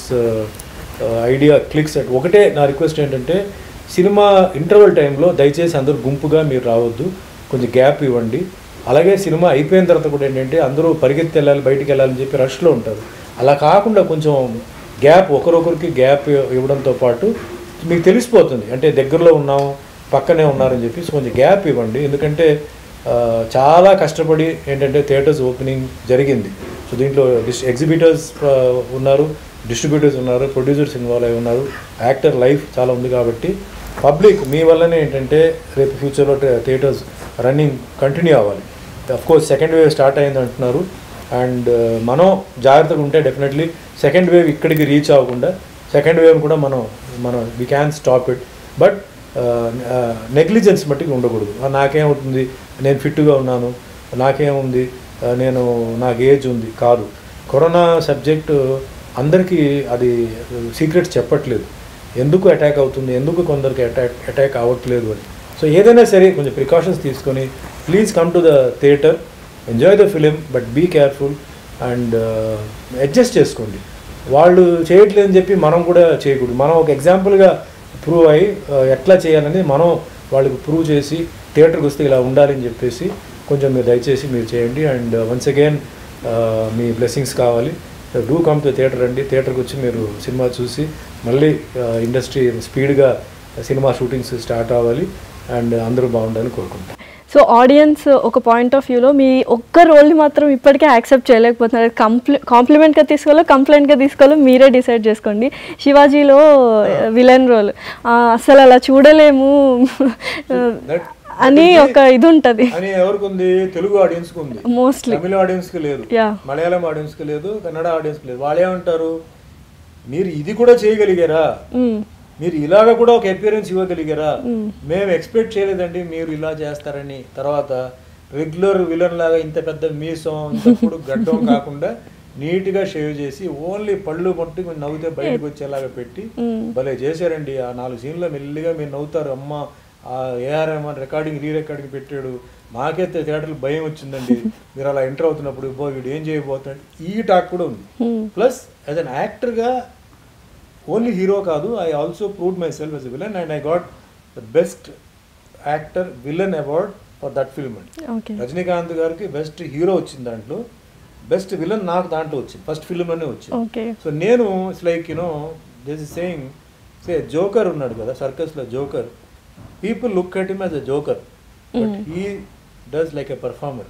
ఐడియా క్లిక్స్ అట్ ఒకటే నా రిక్వెస్ట్ ఏంటంటే సినిమా ఇంటర్వెల్ టైంలో దయచేసి అందరూ గుంపుగా మీరు రావద్దు కొంచెం గ్యాప్ ఇవ్వండి అలాగే సినిమా అయిపోయిన తర్వాత కూడా ఏంటంటే అందరూ పరిగెత్తి వెళ్ళాలి బయటికి వెళ్ళాలని చెప్పి రష్లో ఉంటారు అలా కాకుండా కొంచెం గ్యాప్ ఒకరొకరికి గ్యాప్ ఇవ్వడంతో పాటు మీకు తెలిసిపోతుంది అంటే దగ్గరలో ఉన్నాం పక్కనే ఉన్నారని చెప్పి సో కొంచెం గ్యాప్ ఇవ్వండి ఎందుకంటే ఆ, చాలా కష్టపడి ఏంటంటే థియేటర్స్ ఓపెనింగ్ జరిగింది సో దీంట్లో డిస్ ఎగ్జిబిటర్స్ ఉన్నారు డిస్ట్రిబ్యూటర్స్ ఉన్నారు ప్రొడ్యూసర్స్ ఇన్వాల్వ్ అయి ఉన్నారు యాక్టర్ లైఫ్ చాలా ఉంది కాబట్టి పబ్లిక్ మీ వల్లనే ఏంటంటే రేపు ఫ్యూచర్లో థియేటర్స్ రన్నింగ్ కంటిన్యూ అవ్వాలి of course second wave start అయింది అంటున్నారు అండ్ మనం జాగ్రత్తగా ఉంటే డెఫినెట్లీ సెకండ్ వేవ్ ఇక్కడికి రీచ్ అవ్వకుండా సెకండ్ వేవ్ కూడా మనం మనం we can stop it but negligence మట్టికి ఉండకూడదు ఆ, నాకేమవుతుంది నేను ఫిట్గా ఉన్నాను నాకేముంది ఆ, నేను నాకు ఏజ్ ఉంది కాదు కరోనా సబ్జెక్టు అందరికీ అది సీక్రెట్స్ చెప్పట్లేదు ఎందుకు అటాక్ అవుతుంది ఎందుకు కొందరికి అటాక్ అటాక్ అవ్వట్లేదు అని సో ఏదైనా సరే కొంచెం ప్రికాషన్స్ తీసుకొని please come to the theatre enjoy the film but be careful and adjust చేసుకోండి వాళ్ళు చేయట్లేదని చెప్పి మనం కూడా చేయకూడదు మనం ఒక ఎగ్జాంపుల్గా ప్రూవ్ అయ్యి ఆ, ఎట్లా చేయాలని మనం వాళ్ళకి ప్రూవ్ చేసి థియేటర్కి వస్తే ఇలా ఉండాలని చెప్పేసి కొంచెం మీరు దయచేసి మీరు చేయండి అండ్ వన్స్ అగైన్ మీ బ్లెస్సింగ్స్ కావాలి డూ కమ్ టు థియేటర్ అండి థియేటర్కి వచ్చి మీరు సినిమా చూసి మళ్ళీ ఇండస్ట్రీ స్పీడ్గా సినిమా షూటింగ్స్ స్టార్ట్ అవ్వాలి అండ్ అందరూ బాగుండాలని కోరుకుంటాను సో సో ఆడియన్స్ ఒక పాయింట్ ఆఫ్ వ్యూలో మీ ఒక్క రోల్ని మాత్రం ఇప్పటికే యాక్సెప్ట్ చేయలేకపోతున్నారు కంప్లీ కాంప్లిమెంట్గా తీసుకోవాలో కంప్లైంట్గా తీసుకోవాలో మీరే డిసైడ్ చేసుకోండి శివాజీలో విలన్ రోల్ అసలు అలా చూడలేము That- అని ఒక ఇది ఉంటుంది అని ఎవరికి ఉంది తెలుగు ఆడియన్స్ కి ఉంది మోస్ట్లీ తమిళ ఆడియన్స్ కి లేదు Yeah. మలయాళం ఆడియన్స్ కి లేదు కన్నడ ఆడియన్స్ కి లేదు వాళ్ళు ఏమంటారు మీరు ఇది కూడా చేయగలిగారా మీరు ఇలాగ కూడా ఒక అపియరెన్స్ ఇవ్వగలిగారా మేము ఎక్స్పెక్ట్ చేయలేదండి మీరు ఇలా చేస్తారని తర్వాత రెగ్యులర్ విలన్ లాగా ఇంత పెద్ద మీసం ఇంత పొడుగు గడ్డం కాకుండా నీట్ గా షేవ్ చేసి ఓన్లీ పళ్ళు పట్టు మీరు నవ్వుతే బయటకు వచ్చేలాగా పెట్టి భలే చేశారండి ఆ నాలుగు సీన్లో మెల్లిగా మీరు నవ్వుతారు అమ్మ ఆ AR Rahman recording re-recording పెట్టాడు మాకే థియేటర్లో భయం వచ్చిందండి మీరు అలా ఎంటర్ అవుతున్నప్పుడు బో వీడు ఏం చేయబోతున్నాడు ఈ టాక్ కూడా ఉంది ప్లస్ యాజ్ అన్ యాక్టర్గా ఓన్లీ హీరో కాదు I also prove myself as villain and I got the best actor villain award for that film అండి ఓకే రజనీకాంత్ గారికి బెస్ట్ హీరో వచ్చింది దాంట్లో బెస్ట్ విలన్ నాకు దాంట్లో వచ్చింది ఫస్ట్ ఫిల్మ్లోనే వచ్చింది ఓకే సో నేను it's like you know this is saying say joker ఉన్నాడు కదా సర్కస్లో joker people look at him as a joker but he does like a performer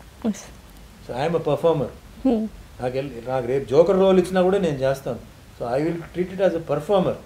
so I'm a performer నాకు ఎల్- నాకు రేపు జోకర్ రోల్ ఇచ్చినా కూడా నేను చేస్తాను so I will treat it as a performer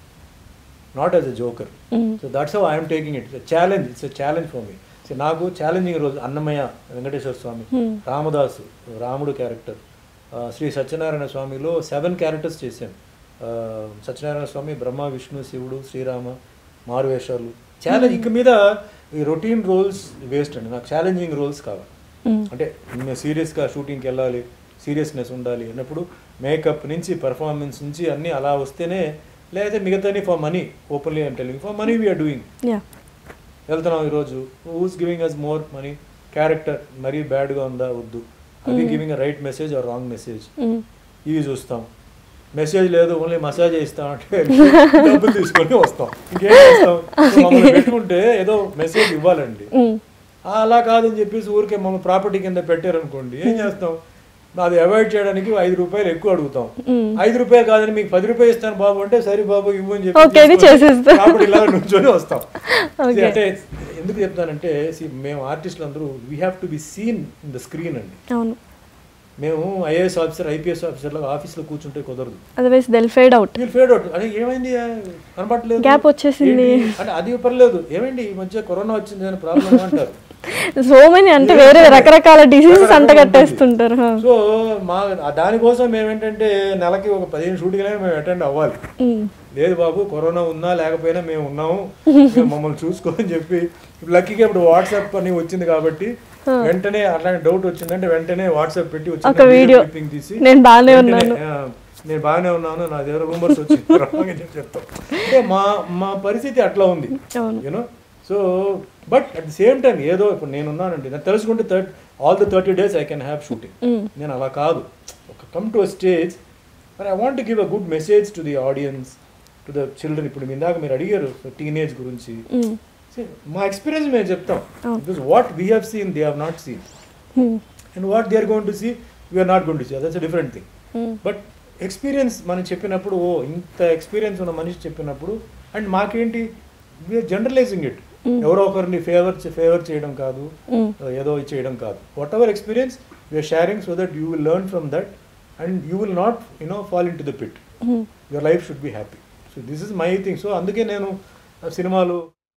not as a joker so that's how I'm taking it it's challenge it's a challenge for me so నాకు challenging రోజు అన్నమయ్య వెంకటేశ్వర స్వామి రామదాసు రాముడు క్యారెక్టర్ శ్రీ సత్యనారాయణ స్వామిలో సెవెన్ క్యారెక్టర్స్ చేశాను ఆ, సత్యనారాయణ స్వామి బ్రహ్మ విష్ణు శివుడు శ్రీరామ మారువేషాలు ఛాలెంజ్ ఇక మీద ఈ రొటీన్ రోల్స్ వేస్ట్ అండి నాకు ఛాలెంజింగ్ రోల్స్ కావాలి అంటే మేము సీరియస్గా షూటింగ్కి వెళ్ళాలి సీరియస్నెస్ ఉండాలి అన్నప్పుడు మేకప్ నుంచి పర్ఫార్మెన్స్ నుంచి అన్నీ అలా వస్తేనే లేకపోతే మిగతాని for money openly I'm telling for money we're doing yeah వెళ్తున్నాం ఈరోజు who's giving us more money character మరీ బ్యాడ్గా ఉందా వద్దు అది giving right message or wrong message ఇవి చూస్తాం మెసేజ్ లేదు ఓన్లీ మసాజ్ ఇస్తాం అంటే డబ్బులు తీసుకొని వస్తాం ఇంకేం చేస్తాం సో మమ్మల్ని పెట్టుకుంటే ఏదో మెసేజ్ ఇవ్వాలండి ఆ, అలా కాదని చెప్పేసి ఊరికే మమ్మల్ని ప్రాపర్టీ కింద పెట్టారనుకోండి ఏం చేస్తాం అది అవాయిడ్ చేయడానికి ఐదు రూపాయలు ఎక్కువ అడుగుతాం ఐదు రూపాయలు కాదని మీకు పది రూపాయలు ఇస్తాను బాబు అంటే సరే బాబు ఇవ్వు అని Okay, ఇది చేసేస్తా. ప్రాపర్టీ ఇలా నుంచొని వస్తాం Okay. See, అంటే ఎందుకు చెప్తానంటే see, మేము ఆర్టిస్టులు అందరూ we have to be seen in the screen అండి అవును మేము ఐఏఎస్ ఆఫీసర్ ఐపీఎస్ ఆఫీసర్లో ఆఫీస్లో కూర్చుంటే కుదరదు అదర్వైజ్ దెల్ ఫేడ్ అవుట్ వీళ్ళు ఫేడ్ అవుట్ అదే ఏమైంది కనపడలేదు Gap వచ్చేసింది. ఏంటి? అంటే అది పర్లేదు ఏమైంది ఈ మధ్య కరోనా వచ్చింది అని ప్రాబ్లం అంటారు సో మెనీ అంటే వేరే రకరకాల డిసీజెస్ అంటగట్టేస్తుంటారు హా. సో మా ఆ దానికోసం మేమేంటంటే నెలకి ఒక పదిహేను షూటింగ్లైనా మేము అటెండ్ అవ్వాలి ఉమ్. లేదు బాబు కరోనా ఉన్నా లేకపోయినా మేము ఉన్నాము మీరు మమ్మల్ని చూసుకో అని చెప్పి లక్కీగా ఇప్పుడు వాట్సాప్ అని వచ్చింది కాబట్టి వెంటనే అట్లాంటి డౌట్ వచ్చిందంటే వెంటనే వాట్సాప్ పెట్టి వచ్చిన ఒక వీడియో clipping తీసి నేను బాగానే వెంటనే, ఉన్నాను ఆ, నేను బాగానే ఉన్నాను నా దగ్గర రూమర్స్ వచ్చి రాంగ్ అని చెప్పి చెప్తాం అంటే మా మా పరిస్థితి అట్లా ఉంది అవును you know so but at the same time ఏదో ఇప్పుడు నేను ఉన్నానండి నాకు తెలుసుకుంటే third all the thirty days I can have shooting నేను అలా కాదు ఒక కమ్ టు అ స్టేజ్ మరి I want give a good message to the audience to the children ఇప్పుడు మీ ఇందాక మీరు అడిగారు టీనేజ్ గురించి ఉమ్. See, మా ఎక్స్పీరియన్స్ మేము చెప్తాం because what we have seen they have not seen um. And what they are going to see we're not going to see that's different thing um. But experience మనం చెప్పినప్పుడు ఓ ఇంత experience ఉన్న మనిషి చెప్పినప్పుడు and మాకేంటి we are generalising it ఎవరో ఒకరిని favour favour చేయడం కాదు ఉమ్. ఏదో ఇది చేయడం కాదు whatever experience we're sharing so that you will learn from that and you will not you know fall into the pit um. Your life should be happy so this is my thing so అందుకే నేను ఆ సినిమాలు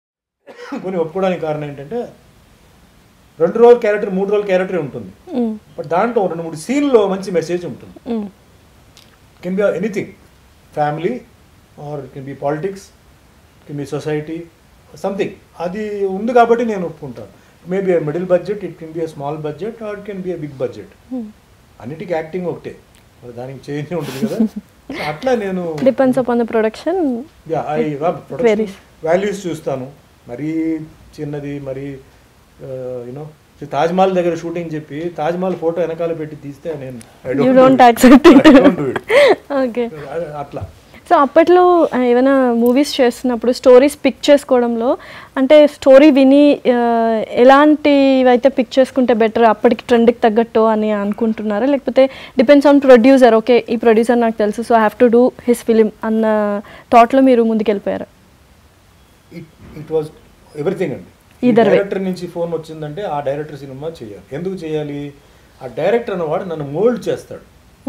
కొన్ని ఒప్పుకోవడానికి కారణం ఏంటంటే రెండు రోజుల క్యారెక్టర్ మూడు రోజుల క్యారెక్టర్ ఉంటుంది ఉమ్. బట్ దాంట్లో రెండు మూడు సీన్లో మంచి మెసేజ్ ఉంటుంది um. Can be anything family or can be politics can be society something అది ఉంది కాబట్టి నేను ఒప్పుకుంటాను maybe middle budget it can be a small budget or it can be a big budget um. అన్నిటికీ acting ఒకటే మరి దానికి change ఉంటుంది కదా So అట్లా నేను depends upon the production I varies. Values చూస్తాను మరీ చిన్నది మరీ యూనో తాజ్మహల్ దగ్గర షూటింగ్ చెప్పి తాజ్మహల్ ఫోటో వెనకాల పెట్టి తీస్తే నేను I don't you do don't it. Accept I it don't do it. Okay అ- అట్లా సో అప్పట్లో ఆ, ఏమైనా మూవీస్ చేస్తున్నప్పుడు స్టోరీస్ పిక్ చేసుకోవడంలో అంటే స్టోరీ విని ఆ, ఎలాంటివి అయితే పిక్ చేసుకుంటే బెటర్ అప్పటికి ట్రెండ్కి తగ్గట్టు అని అనుకుంటున్నారా లేకపోతే డిపెండ్స్ ఆన్ ప్రొడ్యూసర్ ఓకే ఈ ప్రొడ్యూసర్ నాకు తెలుసు so have to do his film అన్న థాట్లో మీరు ముందుకెళ్ళిపోయారు ఇట్ ఇట్ వాజ్ ఎవ్రీథింగ్ అండి Either way. డైరెక్టర్ నుంచి ఫోన్ వచ్చిందంటే ఆ డైరెక్టర్ సినిమా చేయాలి ఎందుకు చేయాలి ఆ డైరెక్టర్ అన్నవాడు నన్ను మోల్డ్ చేస్తాడు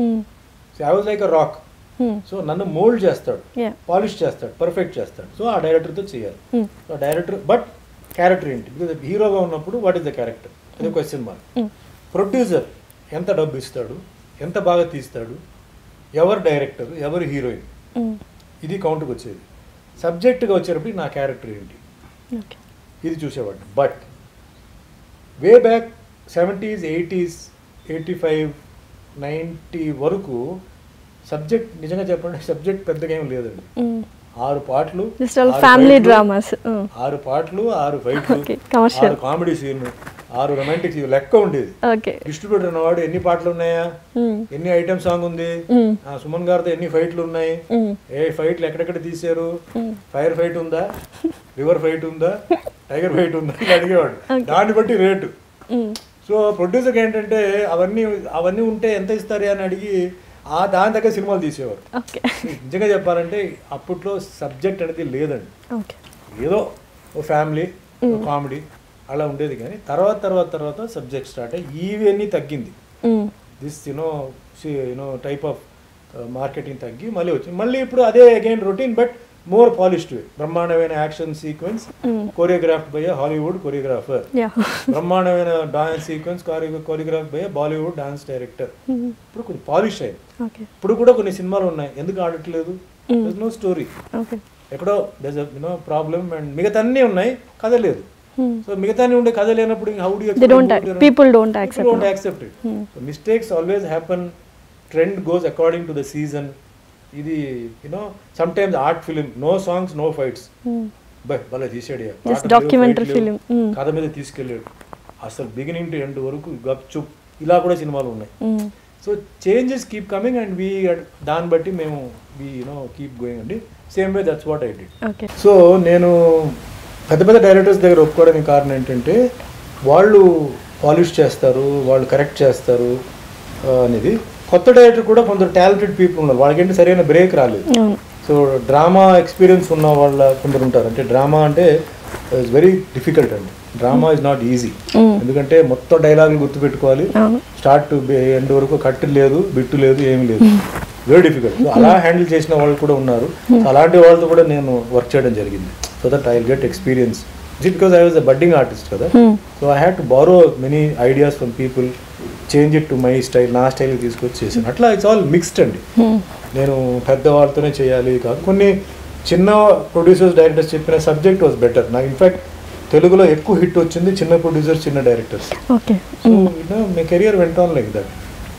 I was like a rock so నన్ను మోల్డ్ చేస్తాడు Yeah. పాలిష్ చేస్తాడు పర్ఫెక్ట్ చేస్తాడు సో ఆ డైరెక్టర్తో చేయాలి సో ఆ డైరెక్టర్ బట్ క్యారెక్టర్ ఏంటి బికాజ్ హీరోగా ఉన్నప్పుడు వాట్ ఈస్ ద క్యారెక్టర్ అది క్వశ్చన్ మార్క్ ప్రొడ్యూసర్ ఎంత డబ్బు ఇస్తాడు ఎంత బాగా తీస్తాడు ఎవరు డైరెక్టర్ ఎవరు హీరోయిన్ ఇది కౌంట్కి వచ్చేది సబ్జెక్ట్గా వచ్చేటప్పుడు నా క్యారెక్టర్ ఏంటి ఓకే ఇది చూసేవాడిని but way back seventies eighties eighty five ninety వరకు సబ్జెక్ట్ నిజంగా చెప్పండి సబ్జెక్ట్ పెద్దగా ఏం లేదండి ఆరు పాటలు జస్ట్ ఆల్ ఆరు ఫ్యామిలీ ఫైట్లు, డ్రామాస్ ఆరు పాటలు ఆరు ఫైట్లు Okay, commercial. ఆరు కామెడీ సీన్ ఆరు రొమాంటిక్ సీన్ లెక్క ఉండేది ఓకే డిస్ట్రిబ్యూటర్ అన్నవాడు ఎన్ని పాటలు ఉన్నాయా ఎన్ని ఐటమ్ సాంగ్ ఉంది ఆ, సుమన్ గారితో ఎన్ని ఫైట్లు ఉన్నాయి ఏ ఫైట్లు ఎక్కడెక్కడ తీశారు ఫైర్ ఫైట్ ఉందా రివర్ ఫైట్ ఉందా టైగర్ ఫైట్ ఉందా ఇలా అడిగేవాడు దాన్ని బట్టి రేటు సో ప్రొడ్యూసర్కి ఏంటంటే అవన్నీ అవన్నీ ఉంటే ఎంత ఇస్తారు అని అడిగి ఆ దాని దగ్గర సినిమాలు తీసేవారు ఓకే నిజంగా చెప్పాలంటే అప్పట్లో సబ్జెక్ట్ అనేది లేదండి ఓకే ఏదో ఓ ఫ్యామిలీ ఓ కామెడీ అలా ఉండేది కానీ తర్వాత తర్వాత తర్వాత సబ్జెక్ట్ స్టార్ట్ అయ్యి ఇవన్నీ తగ్గింది this you know you know type of marketing తగ్గి మళ్ళీ వచ్చింది మళ్ళీ ఇప్పుడు అదే again routine but more polished way బ్రహ్మాండమైన action sequence choreograph by Hollywood choreographer yeah బ్రహ్మాండమైన dance sequence choreograph by Bollywood dance director ఇప్పుడు కొంచెం పాలిష్ అయింది ఓకే ఇప్పుడు కూడా కొన్ని సినిమాలు ఉన్నాయి ఎందుకు ఆడట్లేదు నో స్టోరీ ఓకే ఎక్కడో దస్ యునో ప్రాబ్లమ్ అండ్ మిగతా అన్నీ ఉన్నాయి కథ లేదు సో మిగతా ఉండే కథ లేనప్పుడు how do they don't people don't accept don't accept it mistakes always happen trend goes according to the season ఇది you know sometimes art film no songs no fights by భలే తీసాడు ఇక. Just పాటలు లేవు, documentary fight లేవు. film. Mm. కథ మీద తీసుకెళ్ళాడు అసలు బిగినింగ్ టు ఎండ్ వరకు గప్ చుప్ ఇలా కూడా సినిమాలు ఉన్నాయి so changes keep coming and we దాన్ని బట్టి మేము వీ యునో కీప్ గోయింగ్ అండి same way that's what I did okay so నేను పెద్ద పెద్ద డైరెక్టర్స్ దగ్గర ఒప్పుకోవడానికి కారణం ఏంటంటే వాళ్ళు పాలిష్ చేస్తారు వాళ్ళు కరెక్ట్ చేస్తారు ఆ, అనేది కొత్త డైరెక్టర్ కూడా కొందరు టాలెంటెడ్ పీపుల్ ఉన్నారు వాళ్ళకేంటి సరైన బ్రేక్ రాలేదు అవును సో డ్రామా ఎక్స్పీరియన్స్ ఉన్న వాళ్ళ కొందరు ఉంటారు అంటే డ్రామా అంటే ఇట్స్ వెరీ డిఫికల్ట్ అండి డ్రామా ఇస్ నాట్ ఈజీ ఎందుకంటే మొత్తం డైలాగులు గుర్తుపెట్టుకోవాలి అవును స్టార్ట్ టు ఎండ్ వరకు కట్టు లేదు బిట్టు లేదు ఏమీ లేదు వెరీ డిఫికల్ట్ సో అలా హ్యాండిల్ చేసిన వాళ్ళు కూడా ఉన్నారు So అలాంటి వాళ్ళతో కూడా నేను వర్క్ చేయడం జరిగింది so that I get experience it because I was a budding artist కదా so I had to borrow many ideas from people change it to my style నా స్టైల్ తీసుకొచ్చి చేశాను అట్లా ఇట్స్ ఆల్ మిక్స్డ్ అండి నేను పెద్ద వాళ్ళతోనే చేయాలి కాదు కొన్ని చిన్న ప్రొడ్యూసర్స్ డైరెక్టర్స్ చెప్పిన సబ్జెక్ట్ వాజ్ బెటర్ నాకు ఇన్ఫాక్ట్ తెలుగులో ఎక్కువ హిట్ వచ్చింది చిన్న ప్రొడ్యూసర్స్ చిన్న directors okay so my career went on like that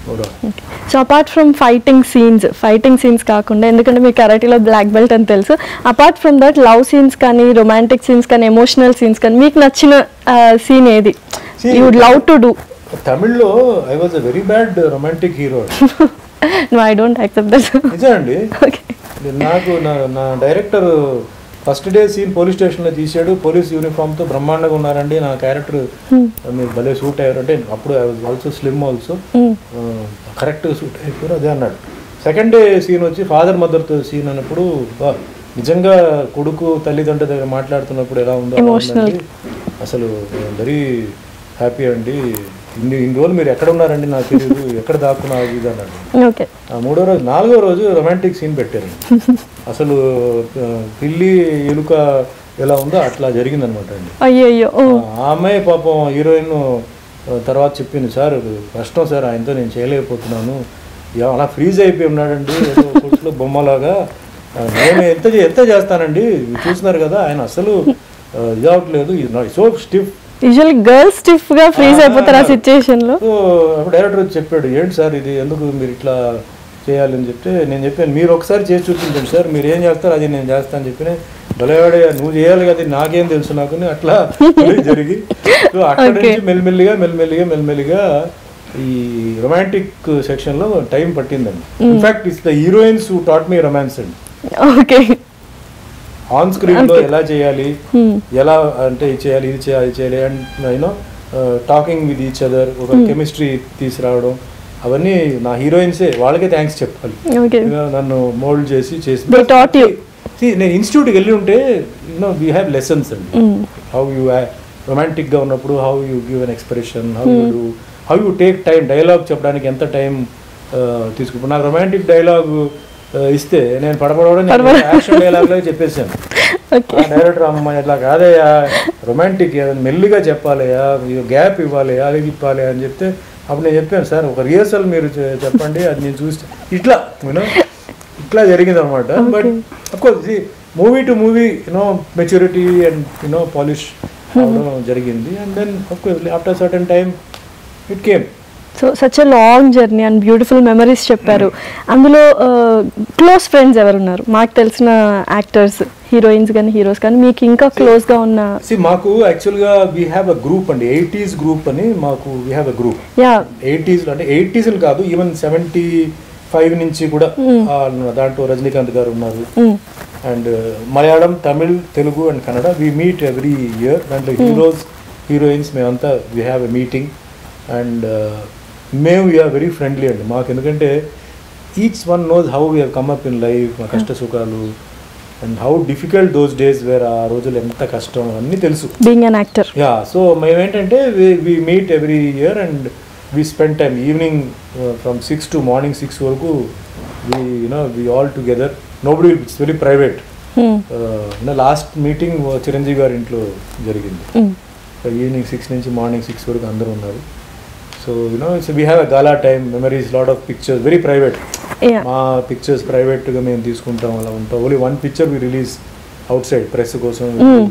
so apart from fighting scenes fighting scenes కాకుండా ఎందుకంటే మీ కరాటీలో బ్లాక్ బెల్ట్ అని తెలుసు apart from that love scenes కానీ రొమాంటిక్ సీన్స్ కానీ ఎమోషనల్ సీన్స్ కానీ మీకు నచ్చిన సీన్ ఏది See, you would love to do తమిళ్లో I was a very bad romantic hero no I don't accept that నిజం అండి ఓకే నాకు నా నా director first day scene police స్టేషన్లో తీసాడు పోలీస్ యూనిఫామ్తో బ్రహ్మాండంగా ఉన్నారండి నా క్యారెక్టర్ మీరు భలే సూట్ అయ్యారు అంటే అప్పుడు I was also slim also correct suit అయిపోయారు అదే అన్నాడు సెకండ్ డే సీన్ వచ్చి ఫాదర్ మదర్తో సీన్ అన్నప్పుడు బా, నిజంగా కొడుకు తల్లిదండ్రుల దగ్గర మాట్లాడుతున్నప్పుడు ఎలా ఉందో అలా Emotional. ఉందండి. అసలు వెరీ హ్యాపీ అండి ఇన్ని ఇన్ని రోజులు మీరు ఎక్కడ ఉన్నారండి నాకు తెలియదు ఎక్కడ దాక్కున్నారు ఇది అన్నాడు ఓకే ఆ మూడో రోజు నాలుగో రోజు రొమాంటిక్ సీన్ పెట్టారు అసలు ఆ, పిల్లి ఎలుక ఎలా ఉందో అట్లా జరిగిందనమాట అండి అయ్యో అయ్యో ఓ ఆ అమ్మాయి పాపం హీరోయిన్ తర్వాత చెప్పింది సార్ కష్టం సార్ ఆయనతో నేను చేయలేకపోతున్నాను యా, అలా ఫ్రీజ్ అయిపోయి ఉన్నాడండి ఏదో కొడుకులో బొమ్మలాగా ఆ, నేను ఎంత చే- ఎంత చేస్తానండి చూస్తున్నారు కదా ఆయన అసలు ఆ, ఇది అవ్వట్లేదు so stiff usually girls stiff గా ఫ్రీజ్ అయిపోతారు ఆ సిచ్యుయేషన్ లో సో అప్పుడు డైరెక్టర్ వచ్చి చెప్పాడు ఏంటి సార్ ఇది ఎందుకు మీరు ఇట్లా చేయాలని చెప్తే నేను చెప్పాను మీరు ఒకసారి చేసి చూపించండి సార్ మీరు ఏం చేస్తారు అది నేను చేస్తాను చెప్పిన భలేవాడే నువ్వు చేయాలి కదా నాకేం తెలుసు నాకు అట్లా జరిగి సో అక్కడ Okay. నుంచి మెల్లిమెల్లిగా మెల్లిమెల్లిగా మెల్లిమెల్లిగా ఈ రొమాంటిక్ సెక్షన్ లో టైం పట్టిందండి in fact it's the heroines who taught me romance అండి ఓకే ఆన్ స్క్రీన్ లో ఎలా చేయాలి ఎలా అంటే ఇది చేయాలి ఇది చేయాలి ఇది చేయాలి and you know talking with each other ఒక కెమిస్ట్రీ తీసుకురావడం అవన్నీ నా హీరోయిన్సే వాళ్ళకే థ్యాంక్స్ చెప్పాలి ఓకే ఇలా నన్ను మోల్డ్ చేసి చేసి They taught you. See, నేను ఇన్స్టిట్యూట్కి వెళ్ళి ఉంటే యూనో వీ హ్యావ్ లెసన్స్ అండి హౌ యూ రొమాంటిక్గా ఉన్నప్పుడు how you give an expression how you do how you take time dialogue చెప్పడానికి ఎంత టైం తీసుకుంటు నాకు రొమాంటిక్ డైలాగ్ ఇస్తే నేను పడపడవడం యాక్షన్ డైలాగ్లో చెప్పేసాను ఓకే డైరెక్టర్ అమ్మ ఇట్లా కాదయ్యా రొమాంటిక్ మెల్లిగా చెప్పాలయ్యా గ్యాప్ ఇవ్వాలి అది ఇవ్వాలి అని చెప్తే అప్పుడు నేను చెప్పాను సార్ ఒక రిహర్సల్ మీరు చె- చెప్పండి అది నేను చూస్తే ఇట్లా యూనో ఇట్లా జరిగింది అనమాట but of course movie to movie you know maturity and you know polish అవడం జరిగింది and then of course after certain time it came so such a long journey and beautiful memories చెప్పారు అందులో క్లోజ్ ఫ్రెండ్స్ ఎవరున్నారు మాకు తెలిసిన యాక్టర్స్ హీరోయిన్స్ కానీ హీరోస్ కానీ మీకు ఇంకా క్లోజ్గా ఉన్న సి మాకు యాక్చువల్గా వీ హ్యావ్ అ గ్రూప్ అండి ఎయిటీస్ గ్రూప్ అని మాకు we have a group yeah ఎయిటీస్లో అంటే ఎయిటీస్ కాదు ఈవెన్ సెవెంటీ ఫైవ్ నుంచి కూడా ఆ, దాంట్లో రజనీకాంత్ గారు ఉన్నారు and Malayalam Tamil Telugu and Kannada we meet every year దాంట్లో హీరోస్ హీరోయిన్స్ మేమంతా we have a meeting and మేము వీఆర్ వెరీ ఫ్రెండ్లీ అండి మాకు ఎందుకంటే each one knows how we come up in life మా కష్ట సుఖాలు and how difficult those days where ఆ రోజులు ఎంత కష్టం అన్నీ తెలుసు being an actor yeah so మేమేంటంటే we meet every year and we spend time evening from six to morning six వరకు we you know we all together nobody it's very private last meeting Chiranjeevi గారి ఇంట్లో జరిగింది ఈవినింగ్ సిక్స్ నుంచి morning six వరకు అందరూ ఉన్నారు so you know it's we have a gala time memories lot of pictures very private yeah మా pictures ప్రైవేట్గా మేము తీసుకుంటాం అలా ఉంటాం only one picture we release outside press కోసం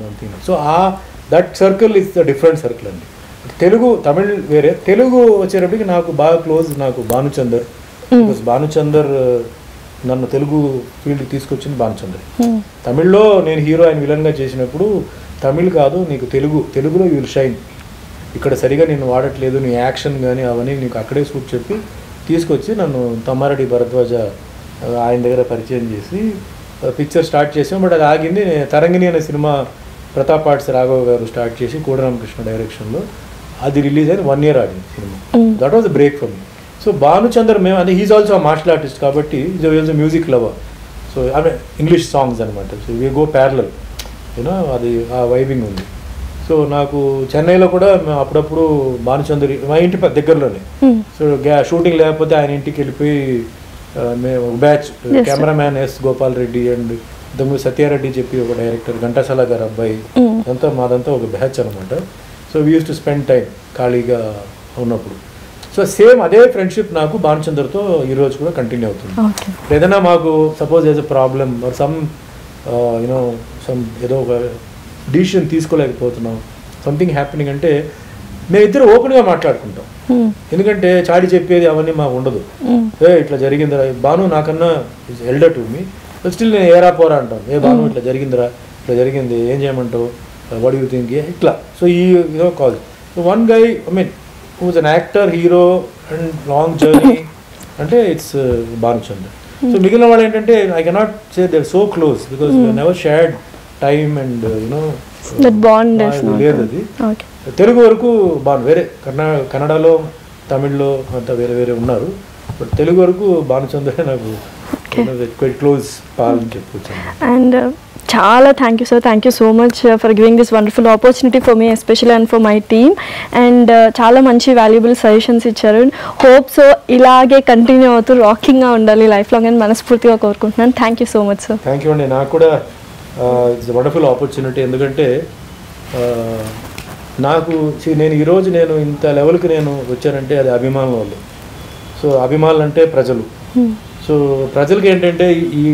సో ఆ that circle is the different circle అండి తెలుగు తమిళ్ వేరే తెలుగు వచ్చేటప్పటికి నాకు బాగా క్లోజ్ నాకు భానుచందర్ బికాస్ భానుచందర్ uh, నన్ను తెలుగు ఫీల్డ్ తీసుకొచ్చింది భానుచందర్ తమిళ్లో నేను హీరో ఆయన విలన్గా చేసినప్పుడు తమిళ్ కాదు నీకు తెలుగు తెలుగులో యూ విల్ షైన్ ఇక్కడ సరిగా నేను వాడట్లేదు నీ యాక్షన్ కానీ అవన్నీ నీకు అక్కడే సూట్ చెప్పి తీసుకొచ్చి నన్ను తమ్మారెడ్డి భరద్వాజ ఆ, ఆయన దగ్గర పరిచయం చేసి పిక్చర్ స్టార్ట్ చేసాం బట్ అది ఆగింది నే- తరంగిణి అనే సినిమా ప్రతాప్ ఆర్ట్స్ రాఘవ గారు స్టార్ట్ చేసి కోడరామకృష్ణ డైరెక్షన్లో అది రిలీజ్ అయింది వన్ ఇయర్ ఆడింది సినిమా that was break for me so Bhanuchander మేము అంటే హీజ్ ఆల్సో మార్షల్ ఆర్టిస్ట్ కాబట్టి ఈజ్ మ్యూజిక్ లవర్ సో ఆమె ఇంగ్లీష్ సాంగ్స్ అనమాట so we go parallel you know అది ఆ వైబింగ్ ఉంది సో నాకు చెన్నైలో కూడా మేము అప్పుడప్పుడు భానుచందరి మా ఇంటి ప- దగ్గరలోనే సో గ్యా షూటింగ్ లేకపోతే ఆయన ఇంటికి వెళ్ళిపోయి ఆ, మేము batch Yes, cameraman S Gopal Reddy and Dammu Satyareddy చెప్పి ఒక డైరెక్టర్ ఘంటసాల గారు అబ్బాయి అంతా మాదంతా ఒక బ్యాచ్ అనమాట so we use to spend time ఖాళీగా ఉన్నప్పుడు సో సేమ్ అదే ఫ్రెండ్షిప్ నాకు భానుచందర్తో ఈ రోజు కూడా కంటిన్యూ అవుతుంది ఓకే ఏదైనా మాకు suppose age a problem or some you know some ఏదో ఒక డిసిషన్ తీసుకోలేకపోతున్నాం సంథింగ్ హ్యాపెనింగ్ అంటే మేమిద్దరు ఓపెన్గా మాట్లాడుకుంటాం ఎందుకంటే చాడి చెప్పేది అవన్నీ మాకు ఉండదు ఏ ఇట్లా జరిగిందిరా భాను నాకన్నా ఎల్డర్ టు మీ స్టిల్ నేను ఏరా పోరా అంటాను ఏ భాను ఇట్లా జరిగిందిరా ఇట్లా జరిగింది ఏం చేయమంటావు వడ్ యూ థింక్ ఇట్లా సో ఈ you know call so one guy I mean who's an actor hero and long journey అంటే ఇట్స్ భానుచంద్ర సో మిగిలిన వాళ్ళు ఏంటంటే I cannot say they so close because never shared time and you know that bond లేదు అది okay Telugu వరకు బాగా వేరే కన్నడ కన్నడలో తమిళ్లో అంతా వేరే వేరే ఉన్నారు బట్ తెలుగు వరకు భానుచంద్రే నాకు క్వైట్ క్లోజ్ పాల్ అని చెప్పొచ్చు అండ్ చాలా thank you sir thank you so much for giving this wonderful opportunity for me especially and for my team and చాలా మంచి వాల్యుబుల్ సజెషన్స్ ఇచ్చారు హోప్ సో ఇలాగే కంటిన్యూ అవుతూ రాకింగ్గా ఉండాలి లైఫ్ లాంగ్ అని మనస్ఫూర్తిగా కోరుకుంటున్నాను thank you so much sir thank you అండి నాకు కూడా ఇట్స్ వండర్ఫుల్ ఆపర్చునిటీ ఎందుకంటే ఆ, నాకు see, నేను ఈరోజు నేను ఇంత లెవెల్కి నేను వచ్చానంటే అది అభిమానం వల్ల సో అభిమానులు అంటే ప్రజలు సో ప్రజలకి ఏంటంటే ఈ- ఈ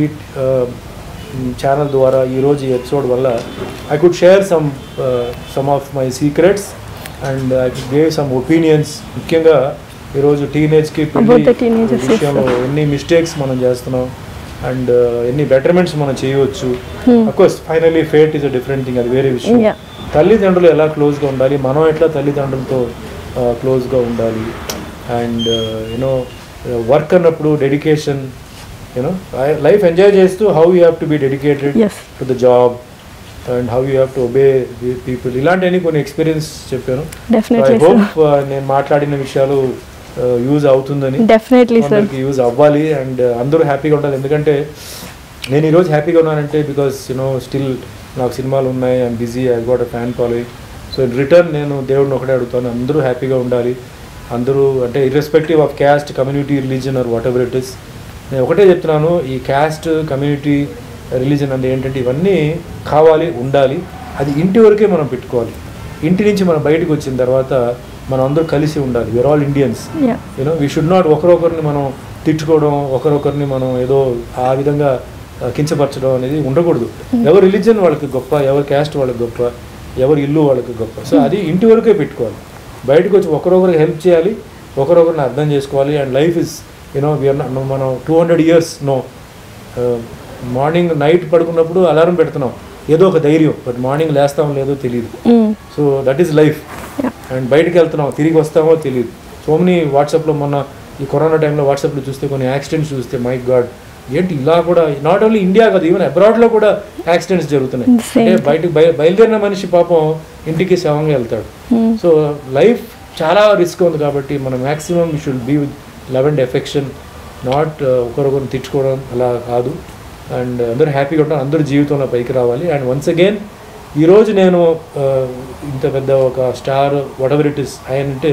ఛానల్ ద్వారా ఈరోజు ఈ ఎపిసోడ్ వల్ల I could share some some of my secrets and I could gave some opinions ముఖ్యంగా ఈరోజు టీనేజ్కి About the teenagers, yes, విషయంలో ఎన్ని మిస్టేక్స్ మనం చేస్తున్నాం అండ్ ఎన్ని బెటర్మెంట్స్ మనం చేయవచ్చు of course finally fate is a different thing అది వేరే విషయం Yeah. తల్లిదండ్రులు ఎలా క్లోజ్గా ఉండాలి మనం ఎట్లా తల్లిదండ్రులతో క్లోజ్గా ఉండాలి అండ్ యూనో వర్క్ అన్నప్పుడు డెడికేషన్ యూనో లైఫ్ ఎంజాయ్ చేస్తూ how you have to be dedicated Yes. To the job and how you have to obey the people ఇలాంటివన్నీ కొన్ని ఎక్స్పీరియన్స్ చెప్పాను ఐ డెఫినెట్లీ హోప్ సార్ నేను మాట్లాడిన విషయాలు యూజ్ అవుతుందని definitely sir అందరికి యూజ్ అవ్వాలి అండ్ అందరూ హ్యాపీగా ఉండాలి ఎందుకంటే నేను ఈరోజు హ్యాపీగా ఉన్నానంటే బికాస్ యూనో స్టిల్ నాకు సినిమాలు ఉన్నాయి I'm busy I got a fan following so so return నేను దేవుడిని ఒకటే అడుగుతాను అందరూ హ్యాపీగా ఉండాలి అందరూ అంటే irrespective of caste community religion or whatever it is నేను ఒకటే చెప్తున్నాను ఈ క్యాస్ట్ కమ్యూనిటీ రిలీజన్ అంటే ఏంటంటే ఇవన్నీ కావాలి ఉండాలి అది ఇంటి వరకే మనం పెట్టుకోవాలి ఇంటి నుంచి మనం బయటకు వచ్చిన తర్వాత మనం అందరూ కలిసి ఉండాలి we are all Indians Yeah. You know we should not ఒకరొకరిని మనం తిట్టుకోవడం ఒకరొకరిని మనం ఏదో ఆ విధంగా ఆ, కించపరచడం అనేది ఉండకూడదు ఎవరి రిలీజన్ వాళ్ళకి గొప్ప ఎవరి క్యాస్ట్ వాళ్ళకి గొప్ప ఎవరి ఇల్లు వాళ్ళకి గొప్ప సో అది ఇంటి వరకే పెట్టుకోవాలి బయటకు వచ్చి ఒకరొకరికి హెల్ప్ చేయాలి ఒకరొకరిని అర్థం చేసుకోవాలి and life is you know we are మనం two hundred years no morning night పడుకున్నప్పుడు అలారం పెడుతున్నాం ఏదో ఒక ధైర్యం బట్ మార్నింగ్ లేస్తాం లేదో తెలియదు Mm. So that is life Yeah. And బయటికి వెళ్తున్నాం తిరిగి వస్తామో తెలియదు సో మెనీ వాట్సాప్లో మొన్న ఈ కరోనా టైంలో వాట్సాప్లో చూస్తే కొన్ని యాక్సిడెంట్స్ చూస్తే మై గాడ్ ఏంటి ఇలా కూడా నాట్ ఓన్లీ ఇండియా కాదు ఈవెన్ అబ్రాడ్లో కూడా యాక్సిడెంట్స్ జరుగుతున్నాయి Same అంటే బయటకు బయ బయలుదేరిన మనిషి పాపం ఇంటికి శవంగా వెళ్తాడు Mm. సో లైఫ్ చాలా రిస్క్ ఉంది కాబట్టి మనం maximum you should be with love and affection not ఒకరొకరిని తిట్టుకోవడం అలా కాదు అండ్ అందరూ హ్యాపీగా ఉంటారు అందరూ జీవితంలో పైకి రావాలి అండ్ వన్స్ అగైన్ ఈరోజు నేను uh, ఇంత పెద్ద ఒక star whatever it is అంటే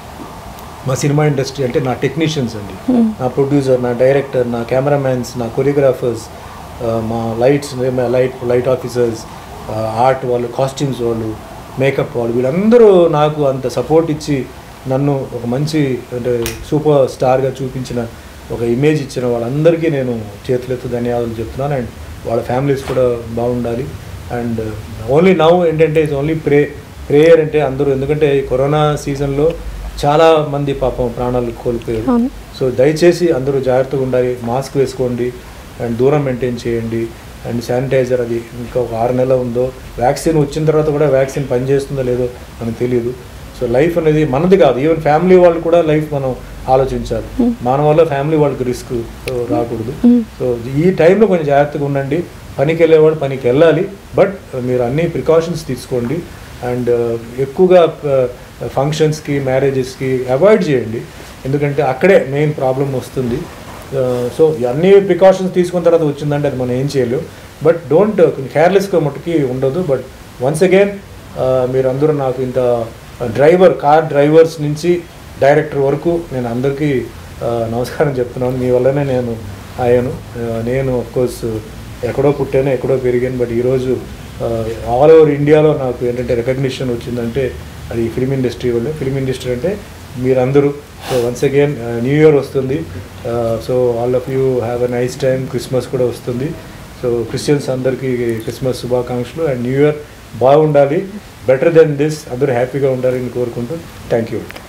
మా సినిమా ఇండస్ట్రీ అంటే నా టెక్నీషియన్స్ అండి నా ప్రొడ్యూసర్ నా డైరెక్టర్ నా కెమెరామ్యాన్స్ నా కొరియోగ్రాఫర్స్ మా lights light light officers art వాళ్ళు కాస్ట్యూమ్స్ వాళ్ళు మేకప్ వాళ్ళు వీళ్ళందరూ నాకు అంత సపోర్ట్ ఇచ్చి నన్ను ఒక మంచి అంటే సూపర్ స్టార్గా చూపించిన ఒక ఇమేజ్ ఇచ్చిన వాళ్ళందరికీ నేను చేతులెత్తు ధన్యవాదాలు చెప్తున్నాను అండ్ వాళ్ళ ఫ్యామిలీస్ కూడా బాగుండాలి అండ్ ఓన్లీ నౌ ఏంటంటే ఇట్స్ ఓన్లీ ప్రే ప్రేయర్ అంటే అందరూ ఎందుకంటే ఈ కరోనా సీజన్లో చాలా మంది పాపం ప్రాణాలు కోల్పోయారు అవును. సో దయచేసి అందరూ జాగ్రత్తగా ఉండాలి మాస్క్ వేసుకోండి అండ్ దూరం మెయింటైన్ చేయండి అండ్ శానిటైజర్ అది ఇంకా ఒక ఆరు నెలలు ఉందో వ్యాక్సిన్ వచ్చిన తర్వాత కూడా వ్యాక్సిన్ పనిచేస్తుందో లేదో మనకు తెలియదు సో లైఫ్ అనేది మనది కాదు ఈవెన్ ఫ్యామిలీ వాళ్ళు కూడా లైఫ్ మనం ఆలోచించాలి మన వల్ల ఫ్యామిలీ వాళ్ళకి రిస్క్ రాకూడదు సో ఈ టైంలో కొంచెం జాగ్రత్తగా ఉండండి పనికి వెళ్ళేవాడు పనికి వెళ్ళాలి బట్ మీరు అన్ని ప్రికాషన్స్ తీసుకోండి అండ్ ఎక్కువగా ఫంక్షన్స్కి మ్యారేజెస్కి అవాయిడ్ చేయండి ఎందుకంటే అక్కడే మెయిన్ ప్రాబ్లం వస్తుంది సో అన్ని ప్రికాషన్స్ తీసుకున్న తర్వాత వచ్చిందంటే అది మనం ఏం చేయలేం బట్ డోంట్ కేర్లెస్గా మట్టుకి ఉండదు బట్ వన్స్ అగైన్ మీరు అందరూ నాకు ఇంత డ్రైవర్ కార్ డ్రైవర్స్ నుంచి డైరెక్టర్ వరకు నేను అందరికీ ఆ, నమస్కారం చెప్తున్నాను మీ వల్లనే నేను అయ్యాను ఆ, నేను కోర్స్ ఎక్కడో పుట్టాను ఎక్కడో పెరిగాను బట్ ఈరోజు ఆల్ ఓవర్ ఇండియాలో నాకు ఏంటంటే రికగ్నిషన్ వచ్చిందంటే అది ఫిల్మ్ ఇండస్ట్రీ వల్లే ఫిల్మ్ ఇండస్ట్రీ అంటే మీరందరూ so once again new year వస్తుంది so all of you have a nice time Christmas కూడా వస్తుంది సో క్రిస్టియన్స్ అందరికీ క్రిస్మస్ శుభాకాంక్షలు అండ్ న్యూ ఇయర్ బాగుండాలి బెటర్ దెన్ దిస్ అందరూ హ్యాపీగా ఉండాలని కోరుకుంటూ థ్యాంక్ యూ